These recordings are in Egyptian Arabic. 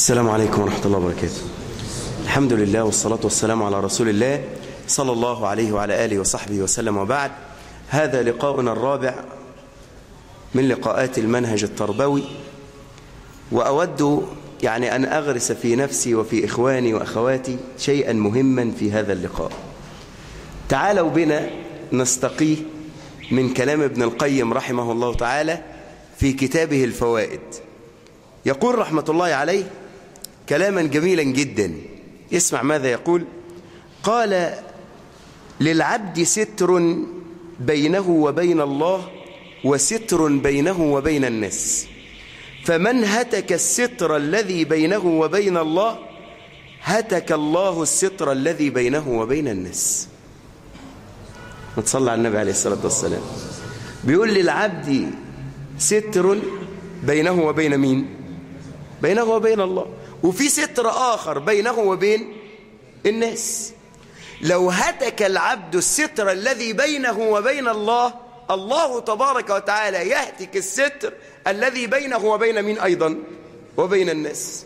السلام عليكم ورحمة الله وبركاته الحمد لله والصلاة والسلام على رسول الله صلى الله عليه وعلى آله وصحبه وسلم وبعد هذا لقاؤنا الرابع من لقاءات المنهج التربوي وأود يعني أن أغرس في نفسي وفي إخواني وأخواتي شيئا مهما في هذا اللقاء تعالوا بنا نستقيه من كلام ابن القيم رحمه الله تعالى في كتابه الفوائد يقول رحمة الله عليه كلاما جميلا جدا اسمع ماذا يقول قال للعبد ستر بينه وبين الله وستر بينه وبين الناس فمن هتك الستر الذي بينه وبين الله هتك الله الستر الذي بينه وبين الناس نتصلى على النبي عليه الصلاة والسلام بيقول للعبد ستر بينه وبين مين بينه وبين الله وفي ستر آخر بينه وبين الناس لو هتك العبد الستر الذي بينه وبين الله الله تبارك وتعالى يهتك الستر الذي بينه وبين مين أيضا وبين الناس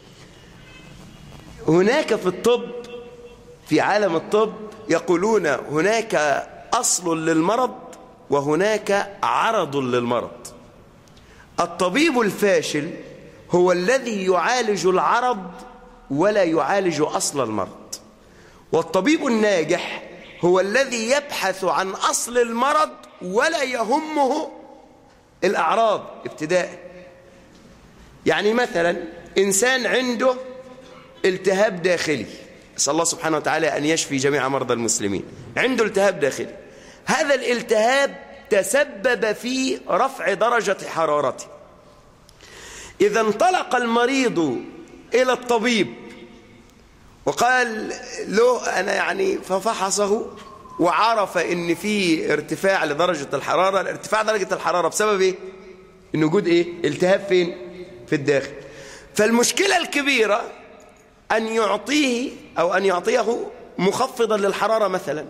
هناك في الطب في عالم الطب يقولون هناك أصل للمرض وهناك عرض للمرض الطبيب الفاشل هو الذي يعالج العرض ولا يعالج أصل المرض والطبيب الناجح هو الذي يبحث عن أصل المرض ولا يهمه الأعراض ابتداء يعني مثلا إنسان عنده التهاب داخلي أسأل الله سبحانه وتعالى أن يشفي جميع مرضى المسلمين عنده التهاب داخلي هذا الالتهاب تسبب في رفع درجة حرارته إذا انطلق المريض إلى الطبيب وقال له أنا يعني ففحصه وعرف ان في ارتفاع لدرجة الحرارة ارتفاع درجة الحرارة بسبب ايه ان وجود ايه التهاب فين في الداخل فالمشكلة الكبيرة ان يعطيه او ان يعطيه مخفضا للحرارة مثلا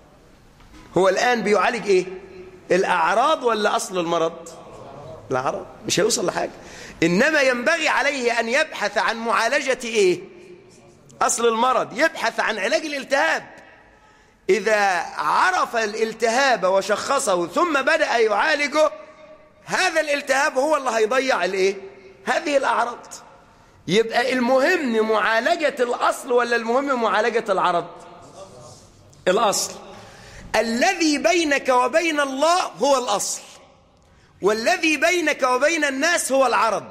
هو الان بيعالج ايه الاعراض ولا اصل المرض الاعراض مش هيوصل لحاجة انما ينبغي عليه ان يبحث عن معالجة ايه اصل المرض يبحث عن علاج الالتهاب إذا عرف الالتهاب وشخصه ثم بدأ يعالجه هذا الالتهاب هو اللي هيضيع الايه هذه الأعراض يبقى المهم معالجة الأصل ولا المهم معالجة العرض الأصل الذي بينك وبين الله هو الأصل والذي بينك وبين الناس هو العرض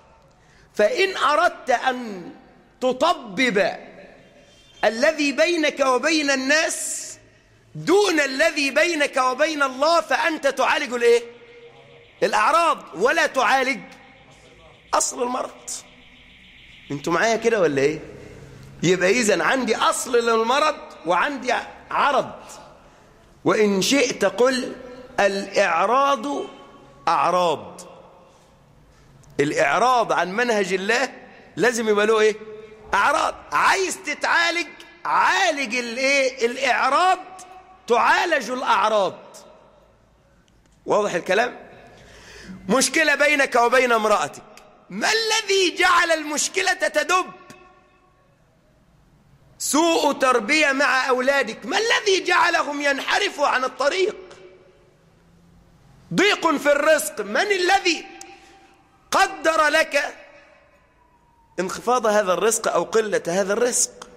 فإن أردت أن تطبب الذي بينك وبين الناس دون الذي بينك وبين الله فأنت تعالج الايه الأعراض ولا تعالج أصل المرض انتوا معايا كده ولا ايه يبقى إذن عندي أصل للمرض وعندي عرض وإن شئت قل الإعراض أعراض الإعراض عن منهج الله لازم يبقى له ايه أعراض عايز تتعالج عالج الايه الإعراض تعالج الأعراض واضح الكلام مشكلة بينك وبين امرأتك ما الذي جعل المشكلة تدب سوء تربية مع أولادك ما الذي جعلهم ينحرفوا عن الطريق ضيق في الرزق من الذي قدر لك انخفاض هذا الرزق أو قلة هذا الرزق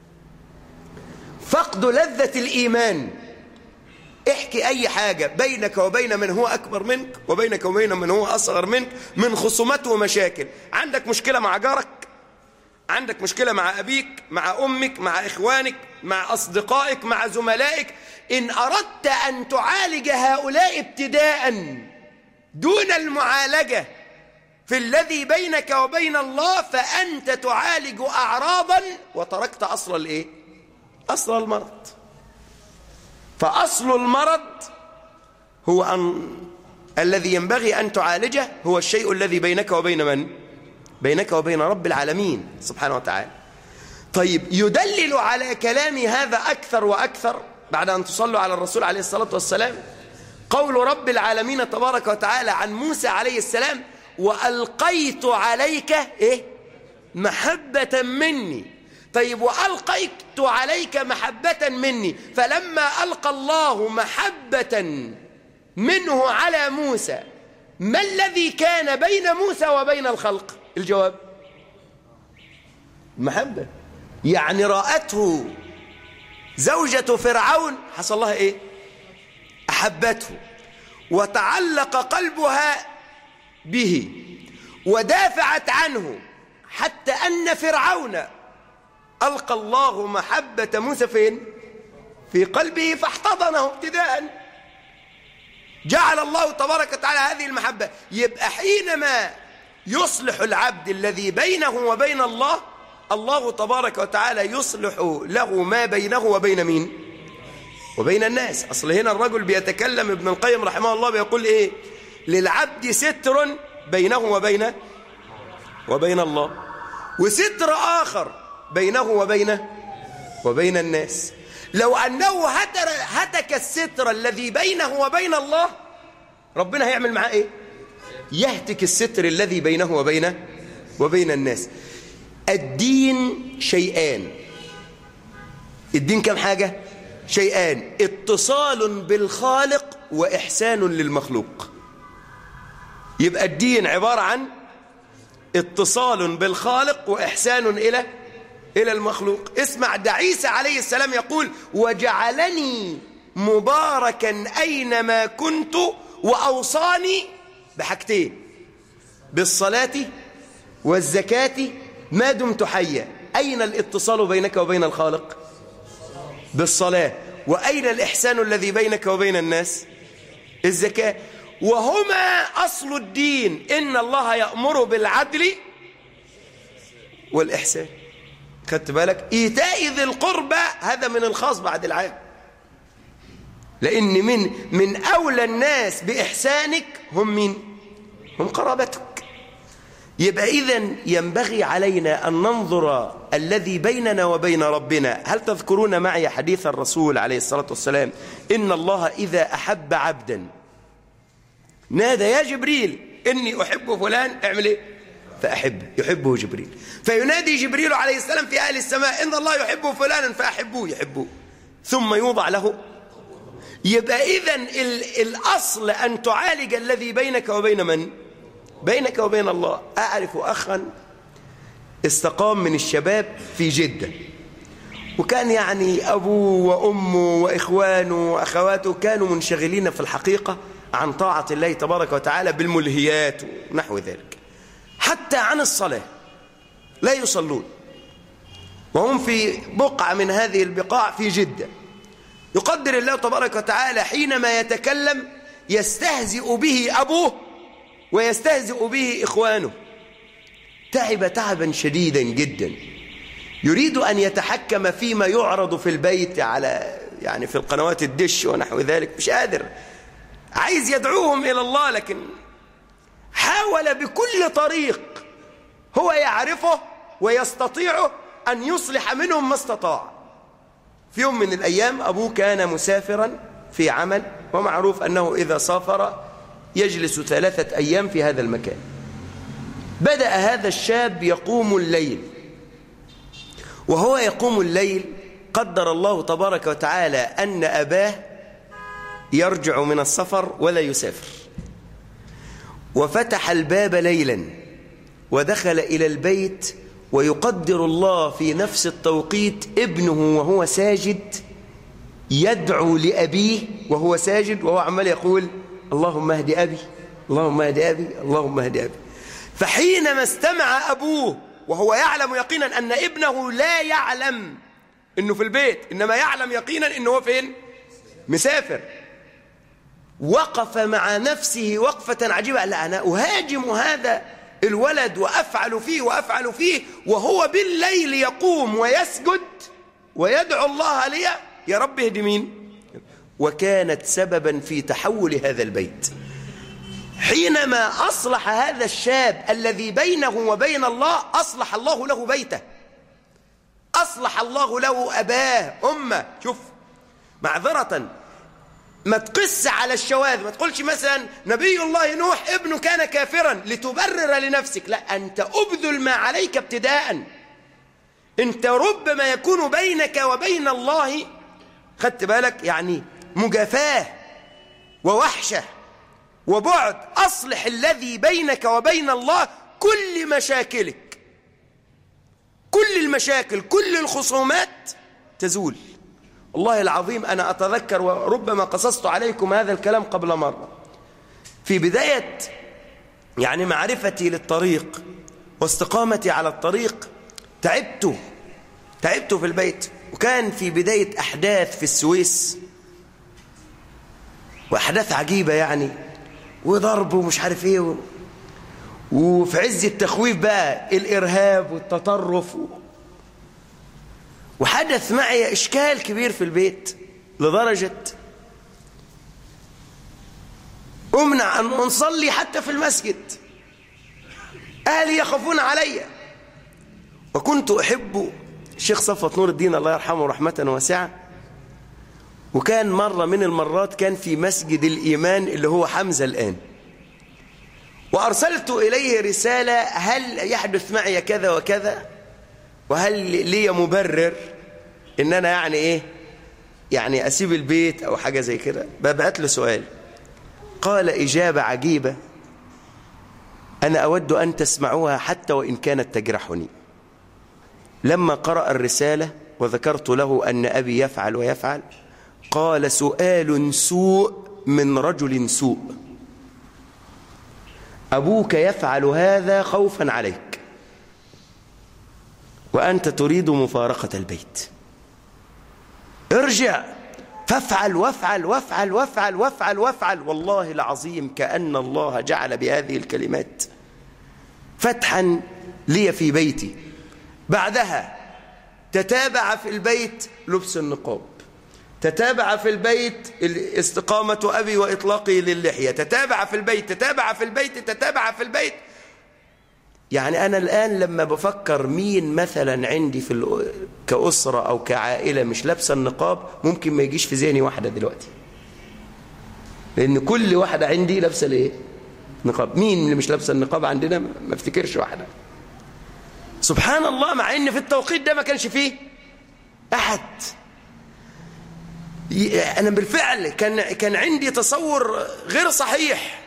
فقد لذة الإيمان احكي أي حاجة بينك وبين من هو أكبر منك وبينك وبين من هو أصغر منك من خصومات ومشاكل عندك مشكلة مع جارك عندك مشكلة مع أبيك مع أمك مع إخوانك مع أصدقائك مع زملائك إن أردت أن تعالج هؤلاء ابتداء دون المعالجة في الذي بينك وبين الله فأنت تعالج أعراضا وتركت أصل الإيه؟ أصل المرض فأصل المرض هو أن الذي ينبغي أن تعالجه هو الشيء الذي بينك وبين من؟ بينك وبين رب العالمين سبحانه وتعالى طيب يدلل على كلامي هذا أكثر وأكثر بعد أن تصلوا على الرسول عليه الصلاة والسلام قول رب العالمين تبارك وتعالى عن موسى عليه السلام وألقيت عليك إيه؟ محبة مني طيب وألقيت عليك محبة مني فلما ألقى الله محبة منه على موسى ما الذي كان بين موسى وبين الخلق الجواب محبة يعني رأته زوجة فرعون حصل لها ايه أحبته وتعلق قلبها به ودافعت عنه حتى أن فرعون ألقى الله محبة موسى فين في قلبه فاحتضنه ابتداء جعل الله تبارك وتعالى هذه المحبة يبقى حينما يصلح العبد الذي بينه وبين الله الله تبارك وتعالى يصلح له ما بينه وبين مين وبين الناس أصل هنا الرجل بيتكلم ابن القيم رحمه الله بيقول إيه للعبد ستر بينه وبين وبين الله وستر آخر بينه وبين وبين الناس لو أنه هتر هتك الستر الذي بينه وبين الله ربنا هيعمل معاه إيه يهتك الستر الذي بينه وبين وبين الناس الدين شيئان الدين كم حاجة شيئان اتصال بالخالق وإحسان للمخلوق يبقى الدين عبارة عن اتصال بالخالق وإحسان إلى إلى المخلوق اسمع ده عيسى عليه السلام يقول وجعلني مباركا أينما كنت وأوصاني بحاجتين بالصلاة والزكاة ما دمت حيا أين الاتصال بينك وبين الخالق بالصلاة وأين الإحسان الذي بينك وبين الناس الزكاة وهما أصل الدين إن الله يأمر بالعدل والإحسان خدت بالك إيتاء ذي القربى هذا من الخاص بعد العام لأن من من أولى الناس بإحسانك هم مين هم قرابتك يبقى إذا ينبغي علينا أن ننظر الذي بيننا وبين ربنا هل تذكرون معي حديث الرسول عليه الصلاة والسلام إن الله إذا أحب عبدا نادى يا جبريل إني أحب فلان اعمل إيه فأحبه يحبه جبريل فينادي جبريل عليه السلام في أهل السماء إن الله يحب فلانا فأحبوه يحبوه ثم يوضع له يبقى إذا الأصل أن تعالج الذي بينك وبين من؟ بينك وبين الله أعرف أخا استقام من الشباب في جدة وكان يعني أبوه وأمه وإخوانه وأخواته كانوا منشغلين في الحقيقة عن طاعة الله تبارك وتعالى بالملهيات ونحو ذلك حتى عن الصلاة لا يصلون وهم في بقعة من هذه البقاع في جدة يقدر الله تبارك وتعالى حينما يتكلم يستهزئ به أبوه ويستهزئ به إخوانه تعب تعبا شديدا جدا يريد أن يتحكم فيما يعرض في البيت على يعني في القنوات الدش ونحو ذلك مش قادر عايز يدعوهم إلى الله لكن حاول بكل طريق هو يعرفه ويستطيعه أن يصلح منهم ما استطاع في يوم من الأيام أبوه كان مسافرا في عمل ومعروف أنه إذا سافر يجلس ثلاثة أيام في هذا المكان بدأ هذا الشاب يقوم الليل وهو يقوم الليل قدر الله تبارك وتعالى أن أباه يرجع من السفر ولا يسافر وفتح الباب ليلا ودخل إلى البيت ويقدر الله في نفس التوقيت ابنه وهو ساجد يدعو لأبيه وهو ساجد وهو عمال يقول اللهم اهد أبي اللهم اهد أبي اللهم اهد أبي فحينما استمع أبوه وهو يعلم يقينا أن ابنه لا يعلم أنه في البيت إنما يعلم يقينا أنه هو فين مسافر وقف مع نفسه وقفة عجيبة لا أنا أهاجم هذا الولد وأفعل فيه وأفعل فيه وهو بالليل يقوم ويسجد ويدعو الله لي يا رب اهد مين وكانت سببا في تحول هذا البيت حينما أصلح هذا الشاب الذي بينه وبين الله أصلح الله له بيته أصلح الله له أباه أمه شوف معذرة ما تقس على الشواذ ما تقولش مثلا نبي الله نوح ابنه كان كافرا لتبرر لنفسك لا أنت أبذل ما عليك ابتداء أنت ربما يكون بينك وبين الله خدت بالك يعني مجافاه ووحشة وبعد أصلح الذي بينك وبين الله كل مشاكلك كل المشاكل كل الخصومات تزول والله العظيم أنا أتذكر وربما قصصت عليكم هذا الكلام قبل مرة في بداية يعني معرفتي للطريق واستقامتي على الطريق تعبت تعبت في البيت وكان في بداية أحداث في السويس وأحداث عجيبة يعني وضرب ومش عارف ايه و... وفي عز التخويف بقى الإرهاب والتطرف و... وحدث معي إشكال كبير في البيت لدرجة أمنع أن نصلي حتى في المسجد أهلي يخافون علي وكنت أحب الشيخ صفوة نور الدين الله يرحمه رحمة واسعة وكان مرة من المرات كان في مسجد الإيمان اللي هو حمزة الآن وأرسلت إليه رسالة هل يحدث معي كذا وكذا وهل لي مبرر إن أنا يعني إيه يعني أسيب البيت أو حاجة زي كده ببعت له سؤال قال إجابة عجيبة أنا أود أن تسمعوها حتى وإن كانت تجرحني لما قرأ الرسالة وذكرت له أن أبي يفعل ويفعل قال سؤال سوء من رجل سوء أبوك يفعل هذا خوفا عليك وأنت تريد مفارقة البيت ارجع فافعل وافعل وافعل وافعل وافعل وافعل والله العظيم كأن الله جعل بهذه الكلمات فتحا لي في بيتي بعدها تتابع في البيت لبس النقاب تتابع في البيت استقامة أبي وإطلاقي للحية تتابع في البيت تتابع في البيت تتابع في البيت يعني أنا الآن لما بفكر مين مثلا عندي في ال... كأسرة أو كعائلة مش لابسة النقاب ممكن ما يجيش في ذهني واحدة دلوقتي لأن كل واحدة عندي لابسة ليه نقاب مين اللي مش لابسة النقاب عندنا ما افتكرش واحدة سبحان الله مع ان في التوقيت ده ما كانش فيه احد انا بالفعل كان كان عندي تصور غير صحيح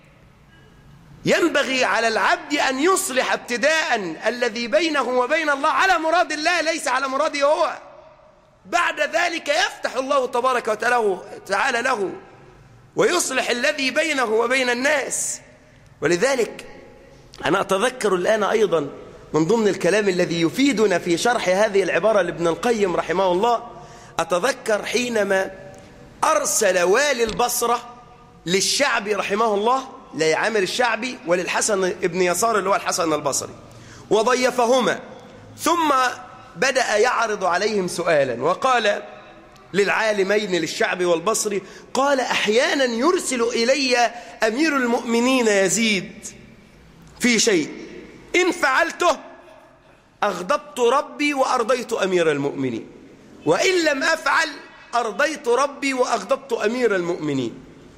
ينبغي على العبد ان يصلح ابتداء الذي بينه وبين الله على مراد الله ليس على مراده هو بعد ذلك يفتح الله تبارك وتعالى له ويصلح الذي بينه وبين الناس ولذلك انا اتذكر الان ايضا من ضمن الكلام الذي يفيدنا في شرح هذه العبارة لابن القيم رحمه الله أتذكر حينما أرسل والي البصرة للشعبي رحمه الله لعامر الشعبي وللحسن ابن يسار اللي هو الحسن البصري وضيفهما ثم بدأ يعرض عليهم سؤالا وقال للعالمين للشعبي والبصري قال أحيانا يرسل إلي أمير المؤمنين يزيد في شيء إن فعلته أغضبت ربي وأرضيت أمير المؤمنين وإن لم أفعل أرضيت ربي وأغضبت أمير المؤمنين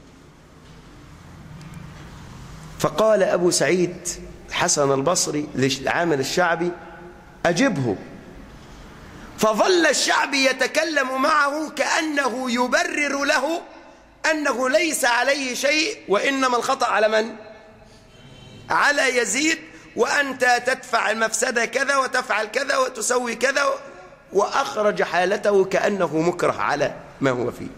فقال أبو سعيد حسن البصري لعامل الشعبي أجبه فظل الشعبي يتكلم معه كأنه يبرر له أنه ليس عليه شيء وإنما الخطأ على من؟ على يزيد وأنت تدفع المفسدة كذا وتفعل كذا وتسوي كذا وأخرج حالته كأنه مكره على ما هو فيه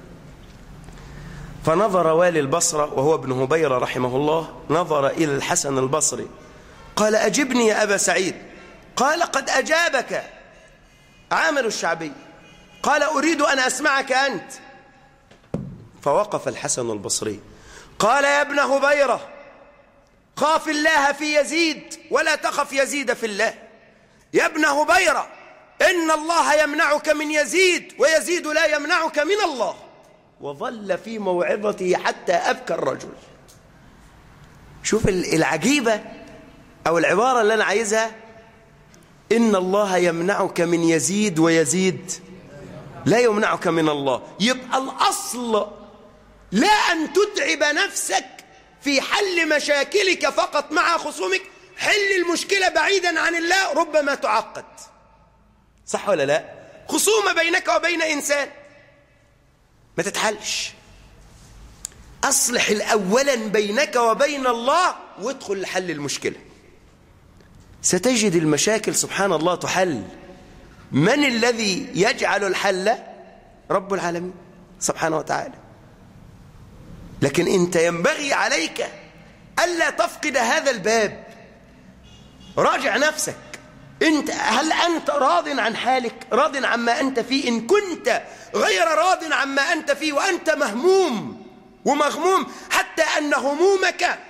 فنظر والي البصرة وهو ابن هبيرة رحمه الله نظر إلى الحسن البصري قال أجبني يا أبا سعيد قال قد أجابك عامل الشعبي قال أريد أن أسمعك أنت فوقف الحسن البصري قال يا ابن هبيره خاف الله في يزيد ولا تخف يزيد في الله يا ابن هبيرة إن الله يمنعك من يزيد ويزيد لا يمنعك من الله وظل في موعظته حتى أبكى الرجل شوف العجيبة أو العبارة اللي أنا عايزها إن الله يمنعك من يزيد ويزيد لا يمنعك من الله يبقى الأصل لا أن تتعب نفسك في حل مشاكلك فقط مع خصومك حل المشكلة بعيدا عن الله ربما تعقد صح ولا لا خصومة بينك وبين إنسان ما تتحلش أصلح الأولا بينك وبين الله وادخل لحل المشكلة ستجد المشاكل سبحان الله تحل من الذي يجعل الحل رب العالمين سبحانه وتعالى لكن انت ينبغي عليك ألا تفقد هذا الباب راجع نفسك انت هل أنت راض عن حالك راض عما أنت فيه إن كنت غير راض عما أنت فيه وأنت مهموم ومغموم حتى أن همومك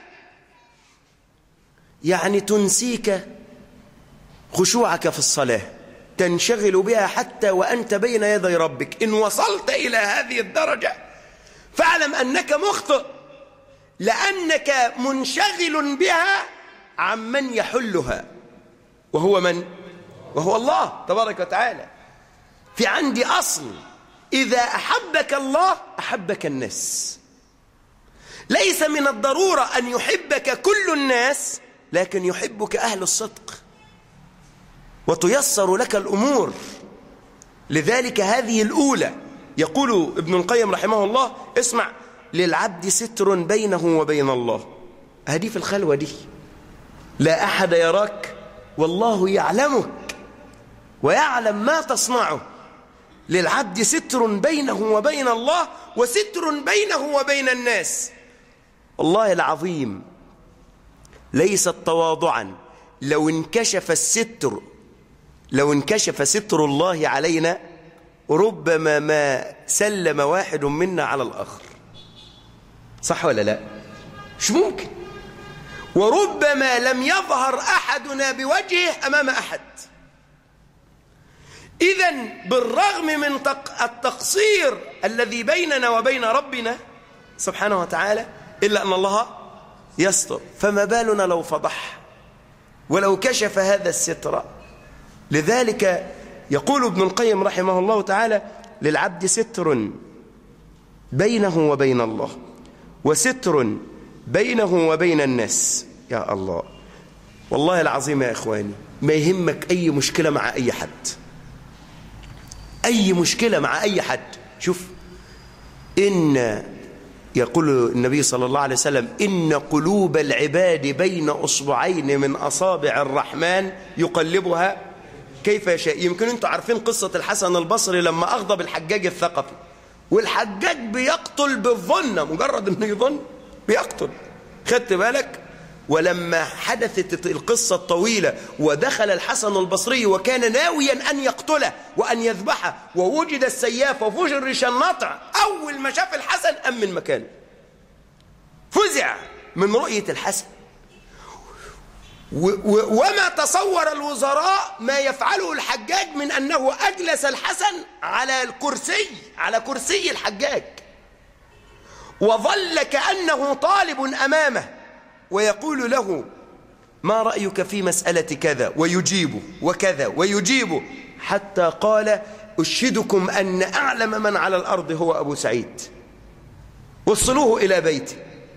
يعني تنسيك خشوعك في الصلاة تنشغل بها حتى وأنت بين يدي ربك إن وصلت إلى هذه الدرجة فاعلم أنك مخطئ لأنك منشغل بها عمن يحلها وهو من؟ وهو الله تبارك وتعالى في عندي أصل إذا أحبك الله أحبك الناس ليس من الضرورة أن يحبك كل الناس لكن يحبك أهل الصدق وتيسر لك الأمور لذلك هذه الأولى يقول ابن القيم رحمه الله اسمع للعبد ستر بينه وبين الله هذه في الخلوة دي لا أحد يراك والله يعلمك ويعلم ما تصنعه للعبد ستر بينه وبين الله وستر بينه وبين الناس والله العظيم ليست تواضعا لو انكشف الستر لو انكشف ستر الله علينا ربما ما سلم واحد منا على الآخر صح ولا لا مش ممكن وربما لم يظهر أحدنا بوجهه أمام أحد إذا بالرغم من التقصير الذي بيننا وبين ربنا سبحانه وتعالى إلا أن الله يستر فما بالنا لو فضح ولو كشف هذا الستر لذلك يقول ابن القيم رحمه الله تعالى للعبد ستر بينه وبين الله وستر بينه وبين الناس يا الله والله العظيم يا إخواني ما يهمك أي مشكلة مع أي حد أي مشكلة مع أي حد شوف إن يقول النبي صلى الله عليه وسلم إن قلوب العباد بين أصبعين من أصابع الرحمن يقلبها كيف يشاء يمكن أنتم عارفين قصة الحسن البصري لما أغضب الحجاج الثقفي والحجاج بيقتل بالظن مجرد أنه يظن بيقتل خدت بالك ولما حدثت القصة الطويلة ودخل الحسن البصري وكان ناويا أن يقتله وأن يذبحه ووجد السياف وفجر ريش النطع أول ما شاف الحسن أم من مكانه فزع من رؤية الحسن وما تصور الوزراء ما يفعله الحجاج من أنه أجلس الحسن على الكرسي على كرسي الحجاج وظل كأنه طالب أمامه ويقول له ما رأيك في مسألة كذا ويجيب وكذا ويجيب حتى قال أشهدكم أن أعلم من على الأرض هو أبو سعيد وصلوه إلى بيته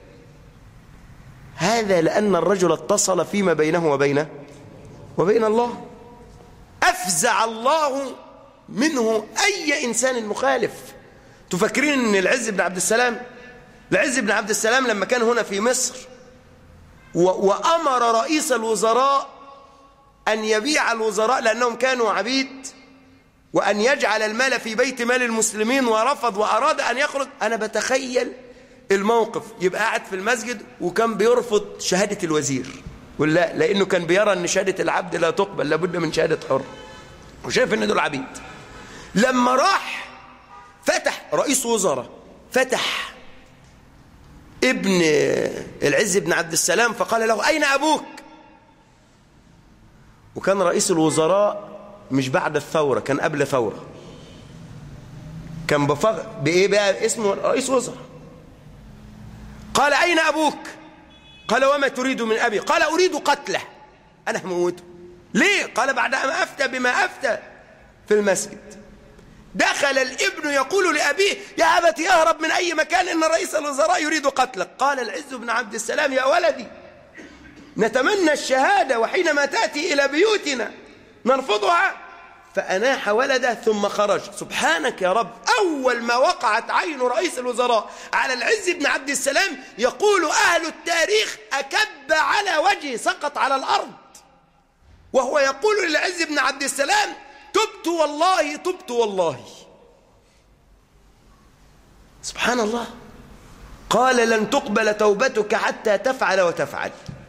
هذا لأن الرجل اتصل فيما بينه وبينه وبين الله أفزع الله منه أي إنسان مخالف تفكرين أن العز بن عبد السلام العز بن عبد السلام لما كان هنا في مصر وأمر رئيس الوزراء أن يبيع الوزراء لأنهم كانوا عبيد وأن يجعل المال في بيت مال المسلمين ورفض وأراد أن يخرج أنا بتخيل الموقف يبقى قاعد في المسجد وكان بيرفض شهادة الوزير ولا لأنه كان بيرى أن شهادة العبد لا تقبل لابد من شهادة حر وشايف أن دول عبيد لما راح فتح رئيس وزراء فتح ابن العز بن عبد السلام فقال له أين أبوك وكان رئيس الوزراء مش بعد الثورة كان قبل ثورة كان بفغ... بإيه بقى اسمه رئيس وزراء قال أين أبوك قال وما تريد من أبي قال أريد قتله أنا هموته ليه قال بعد أن أفتى بما أفتى في المسجد دخل الابن يقول لأبيه يا أبت يهرب من أي مكان إن رئيس الوزراء يريد قتلك قال العز بن عبد السلام يا ولدي نتمنى الشهادة وحينما تأتي إلى بيوتنا نرفضها فأناح ولده ثم خرج سبحانك يا رب أول ما وقعت عين رئيس الوزراء على العز بن عبد السلام يقول أهل التاريخ أكب على وجهه سقط على الأرض وهو يقول للعز بن عبد السلام تبت والله تبت والله سبحان الله قال لن تقبل توبتك حتى تفعل وتفعل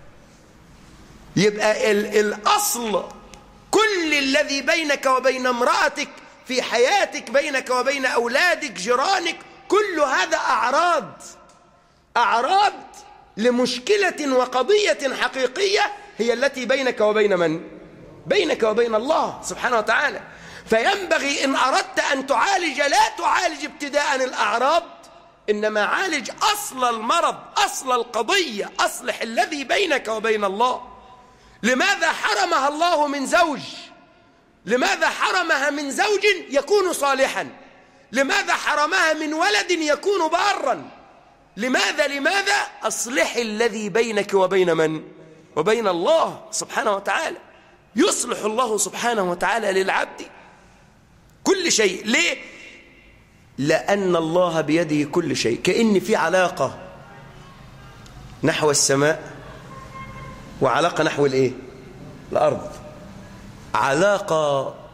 يبقى ال الأصل كل الذي بينك وبين امرأتك في حياتك بينك وبين أولادك جيرانك كل هذا أعراض أعراض لمشكلة وقضية حقيقية هي التي بينك وبين من؟ بينك وبين الله سبحانه وتعالى فينبغي إن أردت أن تعالج لا تعالج ابتداء الأعراض إنما عالج أصل المرض أصل القضية أصلح الذي بينك وبين الله لماذا حرمها الله من زوج لماذا حرمها من زوج يكون صالحا لماذا حرمها من ولد يكون بارا لماذا لماذا أصلح الذي بينك وبين من وبين الله سبحانه وتعالى يصلح الله سبحانه وتعالى للعبد كل شيء ليه لأن الله بيده كل شيء كأن في علاقة نحو السماء وعلاقة نحو الايه الأرض علاقة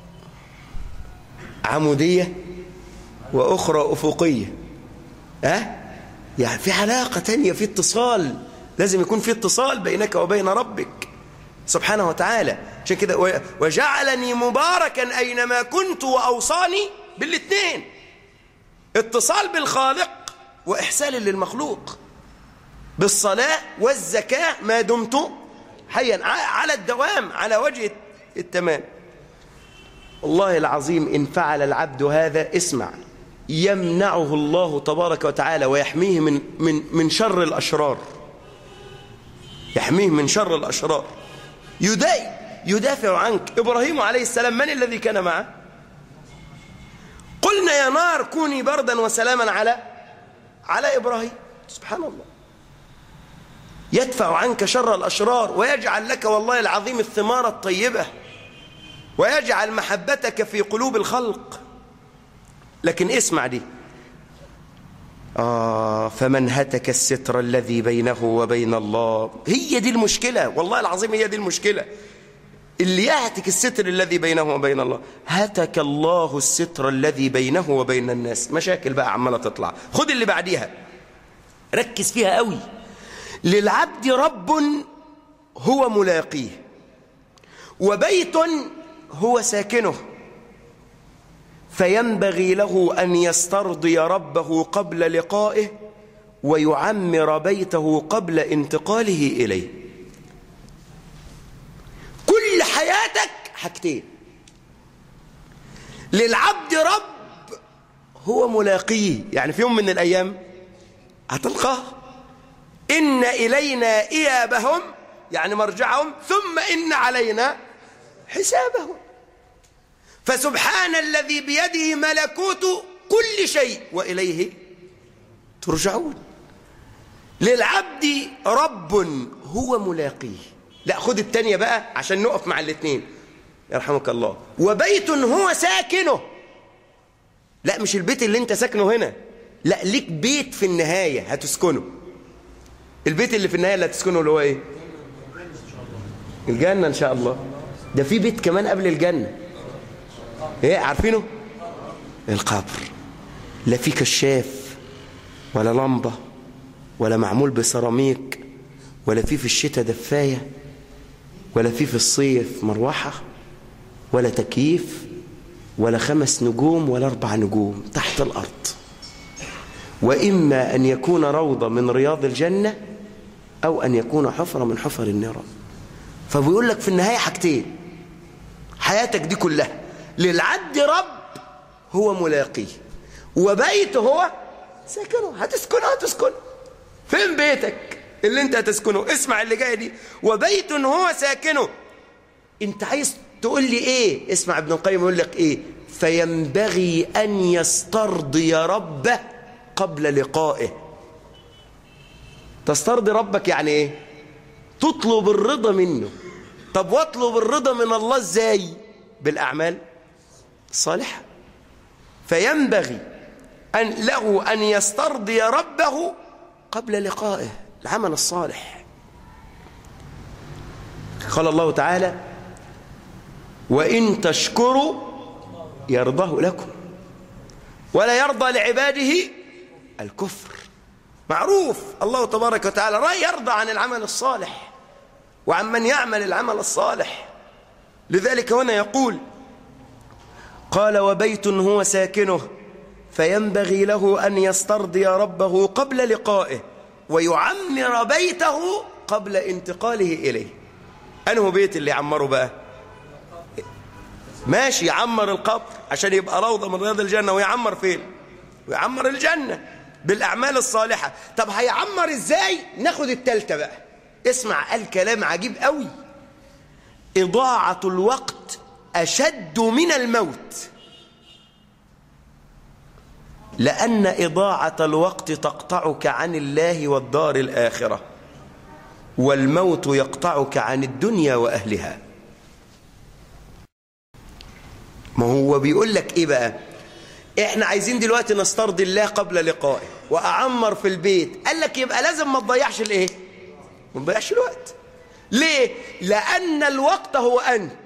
عمودية وأخرى أفقية أه؟ يعني في علاقة تانية في اتصال لازم يكون في اتصال بينك وبين ربك سبحانه وتعالى عشان كده وجعلني مباركا أينما كنت وأوصاني بالاثنين اتصال بالخالق وإحسان للمخلوق بالصلاة والزكاة ما دمت حيا على الدوام على وجه التمام والله العظيم إن فعل العبد هذا اسمع يمنعه الله تبارك وتعالى ويحميه من, من, من شر الأشرار يحميه من شر الأشرار يدافع عنك إبراهيم عليه السلام من الذي كان معه قلنا يا نار كوني بردا وسلاما على على إبراهيم سبحان الله يدفع عنك شر الأشرار ويجعل لك والله العظيم الثمار الطيبة ويجعل محبتك في قلوب الخلق لكن اسمع دي آه فمن هتك الستر الذي بينه وبين الله هي دي المشكلة والله العظيم هي دي المشكلة اللي يهتك الستر الذي بينه وبين الله هتك الله الستر الذي بينه وبين الناس مشاكل بقى عمالة تطلع خد اللي بعديها ركز فيها قوي للعبد رب هو ملاقيه وبيت هو ساكنه فينبغي له أن يسترضي ربه قبل لقائه ويعمر بيته قبل انتقاله إليه كل حياتك حاجتين للعبد رب هو ملاقيه يعني في يوم من الأيام هتلقاه إن إلينا إيابهم يعني مرجعهم ثم إن علينا حسابهم فسبحان الذي بيده ملكوت كل شيء وإليه ترجعون للعبد رب هو ملاقيه لا خد التانية بقى عشان نقف مع الاثنين يرحمك الله وبيت هو ساكنه لا مش البيت اللي انت ساكنه هنا لا ليك بيت في النهاية هتسكنه البيت اللي في النهاية اللي هتسكنه اللي هو ايه الجنة ان شاء الله ده في بيت كمان قبل الجنة ايه عارفينه القبر لا في كشاف ولا لمبة ولا معمول بسيراميك ولا في في الشتاء دفاية ولا في في الصيف مروحة ولا تكييف ولا خمس نجوم ولا أربع نجوم تحت الأرض وإما أن يكون روضة من رياض الجنة أو أن يكون حفرة من حفر النيران فبيقول لك في النهاية حاجتين حياتك دي كلها للعد رب هو ملاقيه وبيت هو ساكنه هتسكنه هتسكنه فين بيتك اللي انت هتسكنه اسمع اللي جاي دي وبيت هو ساكنه انت عايز تقول لي ايه اسمع ابن القيم يقول لك ايه فينبغي أن يسترضي ربه قبل لقائه تسترضي ربك يعني ايه تطلب الرضا منه طب واطلب الرضا من الله ازاي بالأعمال الصالحة فينبغي أن له أن يسترضي ربه قبل لقائه العمل الصالح قال الله تعالى وإن تشكروا يرضه لكم ولا يرضى لعباده الكفر معروف الله تبارك وتعالى لا يرضى عن العمل الصالح وعن من يعمل العمل الصالح لذلك هنا يقول قال وبيت هو ساكنه فينبغي له أن يسترضي ربه قبل لقائه ويعمر بيته قبل انتقاله إليه أنه بيت اللي يعمره بقى ماشي يعمر القبر عشان يبقى روضة من رياض الجنة ويعمر فين ويعمر الجنة بالأعمال الصالحة طب هيعمر إزاي ناخد التالتة بقى اسمع قال كلام عجيب قوي إضاعة الوقت أشد من الموت لأن إضاعة الوقت تقطعك عن الله والدار الآخرة والموت يقطعك عن الدنيا وأهلها ما هو بيقول لك إيه بقى إحنا عايزين دلوقتي نسترضي الله قبل لقائه وأعمر في البيت قال لك يبقى لازم ما تضيعش الإيه ما تضيعش الوقت ليه لأن الوقت هو أنت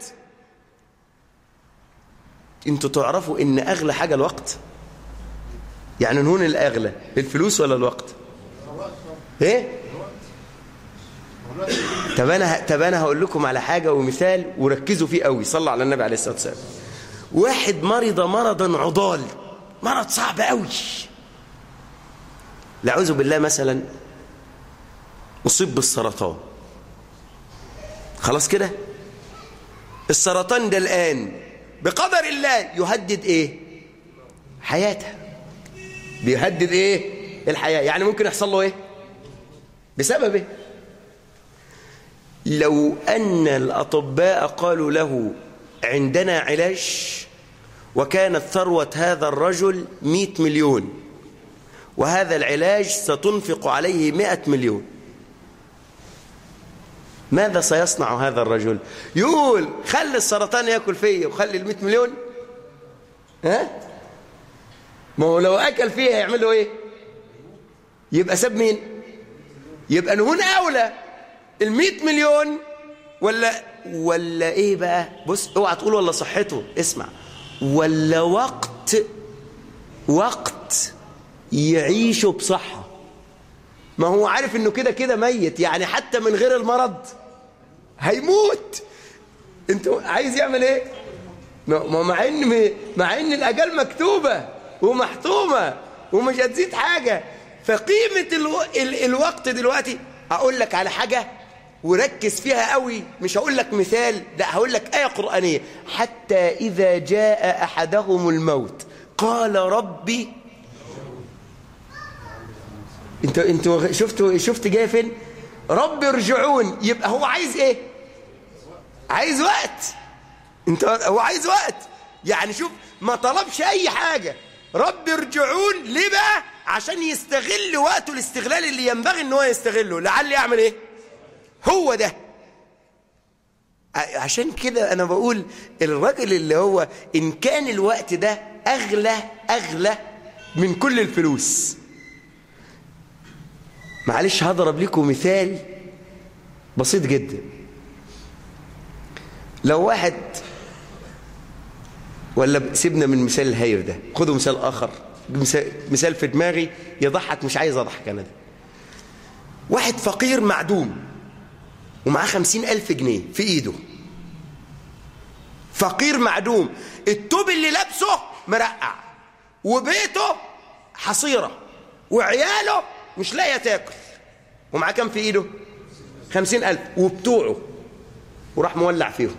انتوا تعرفوا ان اغلى حاجة الوقت يعني نهون الاغلى الفلوس ولا الوقت ايه طب انا طب انا هقول لكم على حاجة ومثال وركزوا فيه قوي صلوا على النبي عليه الصلاة والسلام واحد مرض مرضا عضال مرض صعب قوي لأعوذ بالله مثلا أصيب بالسرطان خلاص كده السرطان ده الآن بقدر الله يهدد ايه حياته بيهدد ايه الحياة يعني ممكن يحصل له ايه بسبب ايه لو ان الاطباء قالوا له عندنا علاج وكانت ثروة هذا الرجل مئة مليون وهذا العلاج ستنفق عليه مئة مليون ماذا سيصنع هذا الرجل يقول خلي السرطان يأكل فيا وخلي المئة مليون ها ما هو لو أكل فيها يعمل له إيه يبقى ساب مين يبقى نهون أولى المئة مليون ولا ولا إيه بقى بص اوعى تقول ولا صحته اسمع ولا وقت وقت يعيشه بصحة ما هو عارف انه كده كده ميت يعني حتى من غير المرض هيموت انت عايز يعمل ايه ما مع ان مع ان الاجال مكتوبه ومحتومه ومش هتزيد حاجه فقيمه الو... ال... الوقت دلوقتي اقول لك على حاجه وركز فيها قوي مش هقول لك مثال لا هقول لك ايه قرانيه حتى اذا جاء احدهم الموت قال ربي انت انت شفتوا شفت جاي فين رب ارجعون يبقى هو عايز ايه عايز وقت انت هو عايز وقت يعني شوف ما طلبش اي حاجه رب ارجعون ليه بقى عشان يستغل وقته الاستغلال اللي ينبغي ان هو يستغله لعل يعمل ايه هو ده عشان كده انا بقول الراجل اللي هو ان كان الوقت ده اغلى اغلى من كل الفلوس معلش هضرب لكم مثال بسيط جدا لو واحد ولا سيبنا من مثال الهاير ده خدوا مثال آخر مثال في دماغي يضحك مش عايز أضحك أنا ده واحد فقير معدوم ومعاه خمسين ألف جنيه في إيده فقير معدوم التوب اللي لابسه مرقع وبيته حصيرة وعياله مش لاقيه تاكل ومعاه كام في ايده خمسين ألف وبتوعه وراح مولع فيهم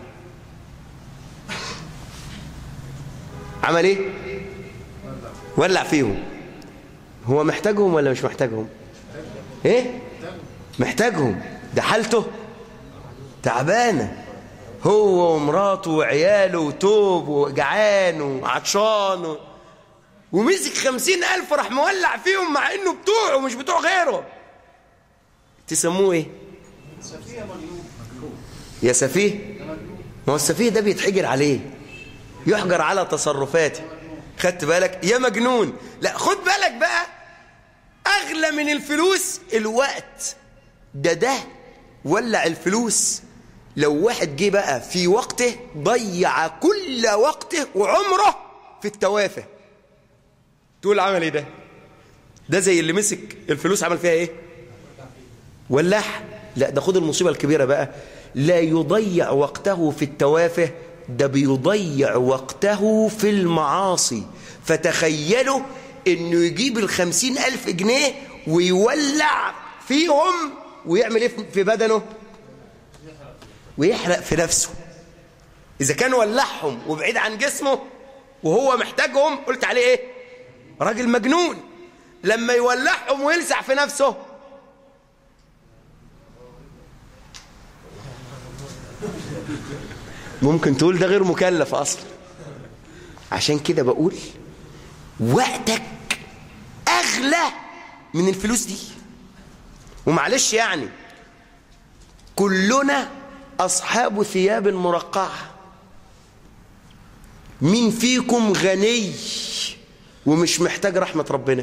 عمل ايه ولع فيهم هو محتاجهم ولا مش محتاجهم ايه محتاجهم ده حالته تعبانه هو ومراته وعياله وتوب وجعان وعطشان و... ومسك خمسين ألف راح مولع فيهم مع إنه بتوعه مش بتوع غيره تسموه إيه؟ يا سفيه ما هو السفيه ده بيتحجر عليه يحجر على تصرفاته خدت بالك يا مجنون لا خد بالك بقى أغلى من الفلوس الوقت ده ده ولع الفلوس لو واحد جه بقى في وقته ضيع كل وقته وعمره في التوافه تقول عمل ايه ده ده زي اللي مسك الفلوس عمل فيها ايه ولح لا ده خد المصيبة الكبيرة بقى لا يضيع وقته في التوافه ده بيضيع وقته في المعاصي فتخيلوا انه يجيب الخمسين الف جنيه ويولع فيهم ويعمل ايه في بدنه ويحرق في نفسه اذا كان ولعهم وبعيد عن جسمه وهو محتاجهم قلت عليه ايه راجل مجنون لما يولعهم ويلسع في نفسه ممكن تقول ده غير مكلف اصلا عشان كده بقول وقتك اغلى من الفلوس دي ومعلش يعني كلنا اصحاب ثياب مرقعه مين فيكم غني ومش محتاج رحمه ربنا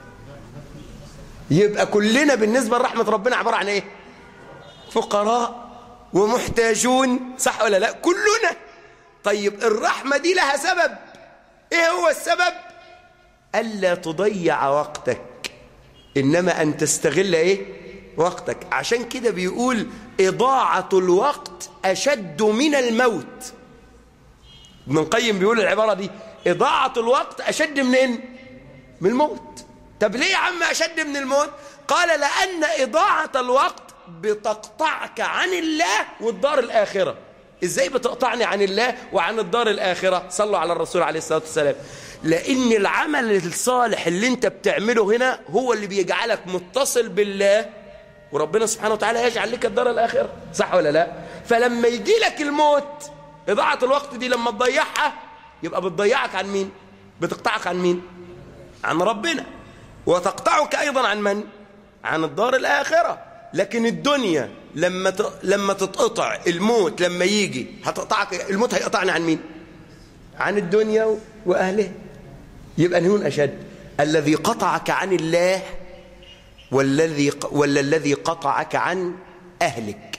يبقى كلنا بالنسبه لرحمه ربنا عباره عن ايه فقراء ومحتاجون صح ولا لا كلنا طيب الرحمة دي لها سبب ايه هو السبب ألا تضيع وقتك إنما أن تستغل ايه وقتك عشان كده بيقول إضاعة الوقت أشد من الموت ابن القيم بيقول العبارة دي إضاعة الوقت أشد من إيه؟ من الموت طب ليه يا عم أشد من الموت قال لأن إضاعة الوقت بتقطعك عن الله والدار الآخرة إزاي بتقطعني عن الله وعن الدار الآخرة صلوا على الرسول عليه الصلاة والسلام لأن العمل الصالح اللي انت بتعمله هنا هو اللي بيجعلك متصل بالله وربنا سبحانه وتعالى يجعل لك الدار الآخرة صح ولا لا فلما يجي لك الموت إضاعة الوقت دي لما تضيعها يبقى بتضيعك عن مين بتقطعك عن مين عن ربنا وتقطعك أيضا عن من عن الدار الآخرة لكن الدنيا لما ت... لما تتقطع الموت لما يجي هتقطعك الموت هيقطعني عن مين عن الدنيا واهلها يبقى نهون اشد الذي قطعك عن الله والذي ولا الذي قطعك عن اهلك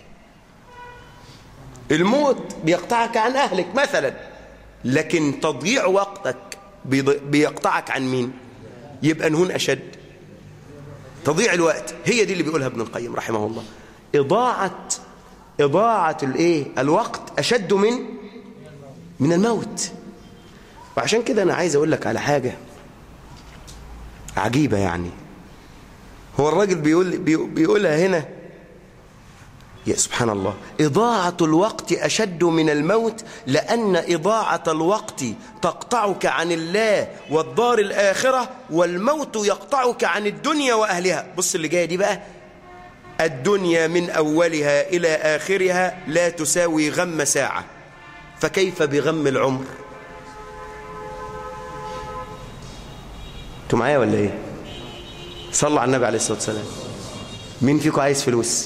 الموت بيقطعك عن اهلك مثلا لكن تضييع وقتك بيقطعك عن مين يبقى نهون اشد تضيع الوقت هي دي اللي بيقولها ابن القيم رحمه الله إضاعة إضاعة الإيه الوقت أشد من من الموت وعشان كده أنا عايز أقول لك على حاجة عجيبة يعني هو الراجل بيقول بيقولها هنا يا سبحان الله إضاعة الوقت أشد من الموت لأن إضاعة الوقت تقطعك عن الله والدار الآخرة والموت يقطعك عن الدنيا وأهلها بص اللي جاية دي بقى الدنيا من أولها إلى آخرها لا تساوي غم ساعة فكيف بغم العمر انتوا معايا ولا ايه صلوا على النبي عليه الصلاة والسلام مين فيكم عايز فلوس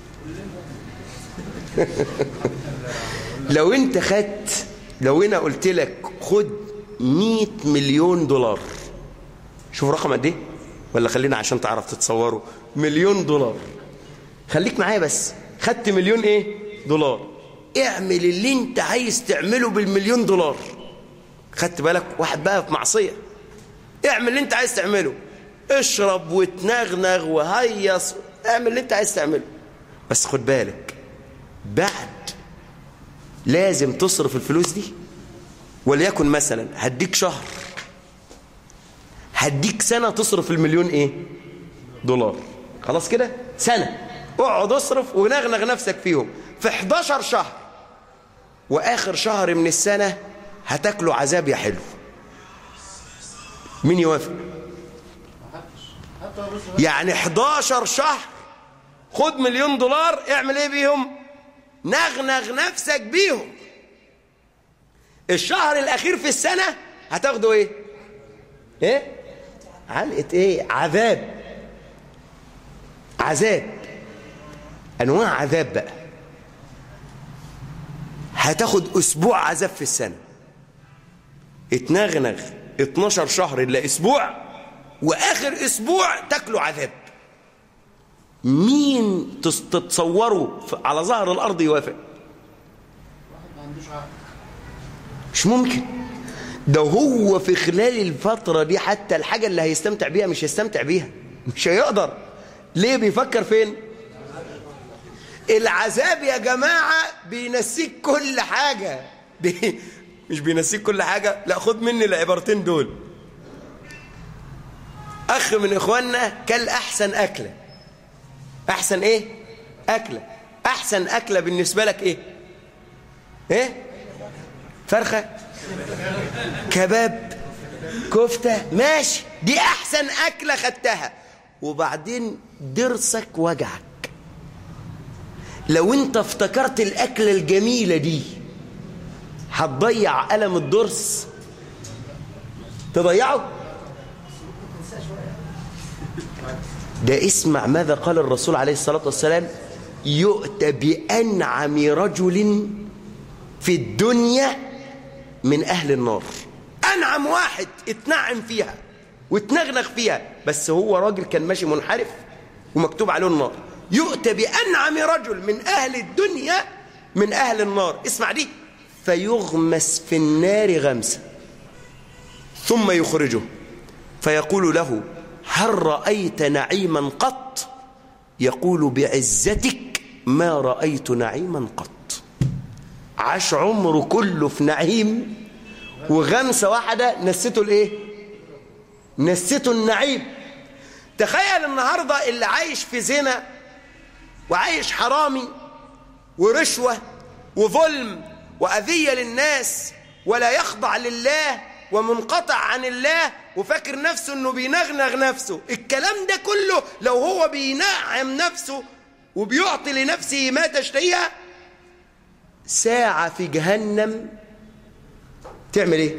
لو انت خدت لو انا قلت لك خد 100 مليون دولار شوف رقم قد ايه ولا خلينا عشان تعرف تتصوروا مليون دولار خليك معايا بس خدت مليون ايه دولار اعمل اللي انت عايز تعمله بالمليون دولار خدت بالك واحد بقى في معصيه اعمل اللي انت عايز تعمله اشرب وتنغنغ وهيص اعمل اللي انت عايز تعمله بس خد بالك بعد لازم تصرف الفلوس دي وليكن مثلا هديك شهر هديك سنة تصرف المليون ايه دولار خلاص كده سنة اقعد اصرف ونغنغ نفسك فيهم في 11 شهر واخر شهر من السنة هتاكلوا عذاب يا حلو مين يوافق يعني 11 شهر خد مليون دولار اعمل ايه بيهم نغنغ نفسك بيهم الشهر الأخير في السنة هتاخده إيه إيه علقة إيه عذاب عذاب أنواع عذاب بقى هتاخد أسبوع عذاب في السنة اتنغنغ 12 شهر إلا أسبوع وآخر أسبوع تاكله عذاب مين تتصوروا على ظهر الأرض يوافق مش ممكن ده هو في خلال الفترة دي حتى الحاجة اللي هيستمتع بيها مش هيستمتع بيها مش هيقدر ليه بيفكر فين العذاب يا جماعة بينسيك كل حاجة بي... مش بينسيك كل حاجة لا خد مني العبارتين دول أخ من إخواننا كل أحسن أكلة أحسن إيه أكلة أحسن أكلة بالنسبة لك إيه إيه فرخة كباب كفتة ماشي دي أحسن أكلة خدتها وبعدين ضرسك وجعك لو انت افتكرت الأكلة الجميلة دي هتضيع ألم الضرس تضيعه ده اسمع ماذا قال الرسول عليه الصلاة والسلام يؤتى بأنعم رجل في الدنيا من أهل النار أنعم واحد اتنعم فيها واتنغنغ فيها بس هو راجل كان ماشي منحرف ومكتوب عليه النار يؤتى بأنعم رجل من أهل الدنيا من أهل النار اسمع دي فيغمس في النار غمسة ثم يخرجه فيقول له هل رأيت نعيما قط يقول بعزتك ما رأيت نعيما قط عاش عمره كله في نعيم وغمسة واحدة نسيته الايه نسيته النعيم تخيل النهاردة اللي عايش في زنا وعايش حرامي ورشوة وظلم وأذية للناس ولا يخضع لله ومنقطع عن الله وفاكر نفسه انه بينغنغ نفسه الكلام ده كله لو هو بينعم نفسه وبيعطي لنفسه ما تشتهيها ساعة في جهنم تعمل ايه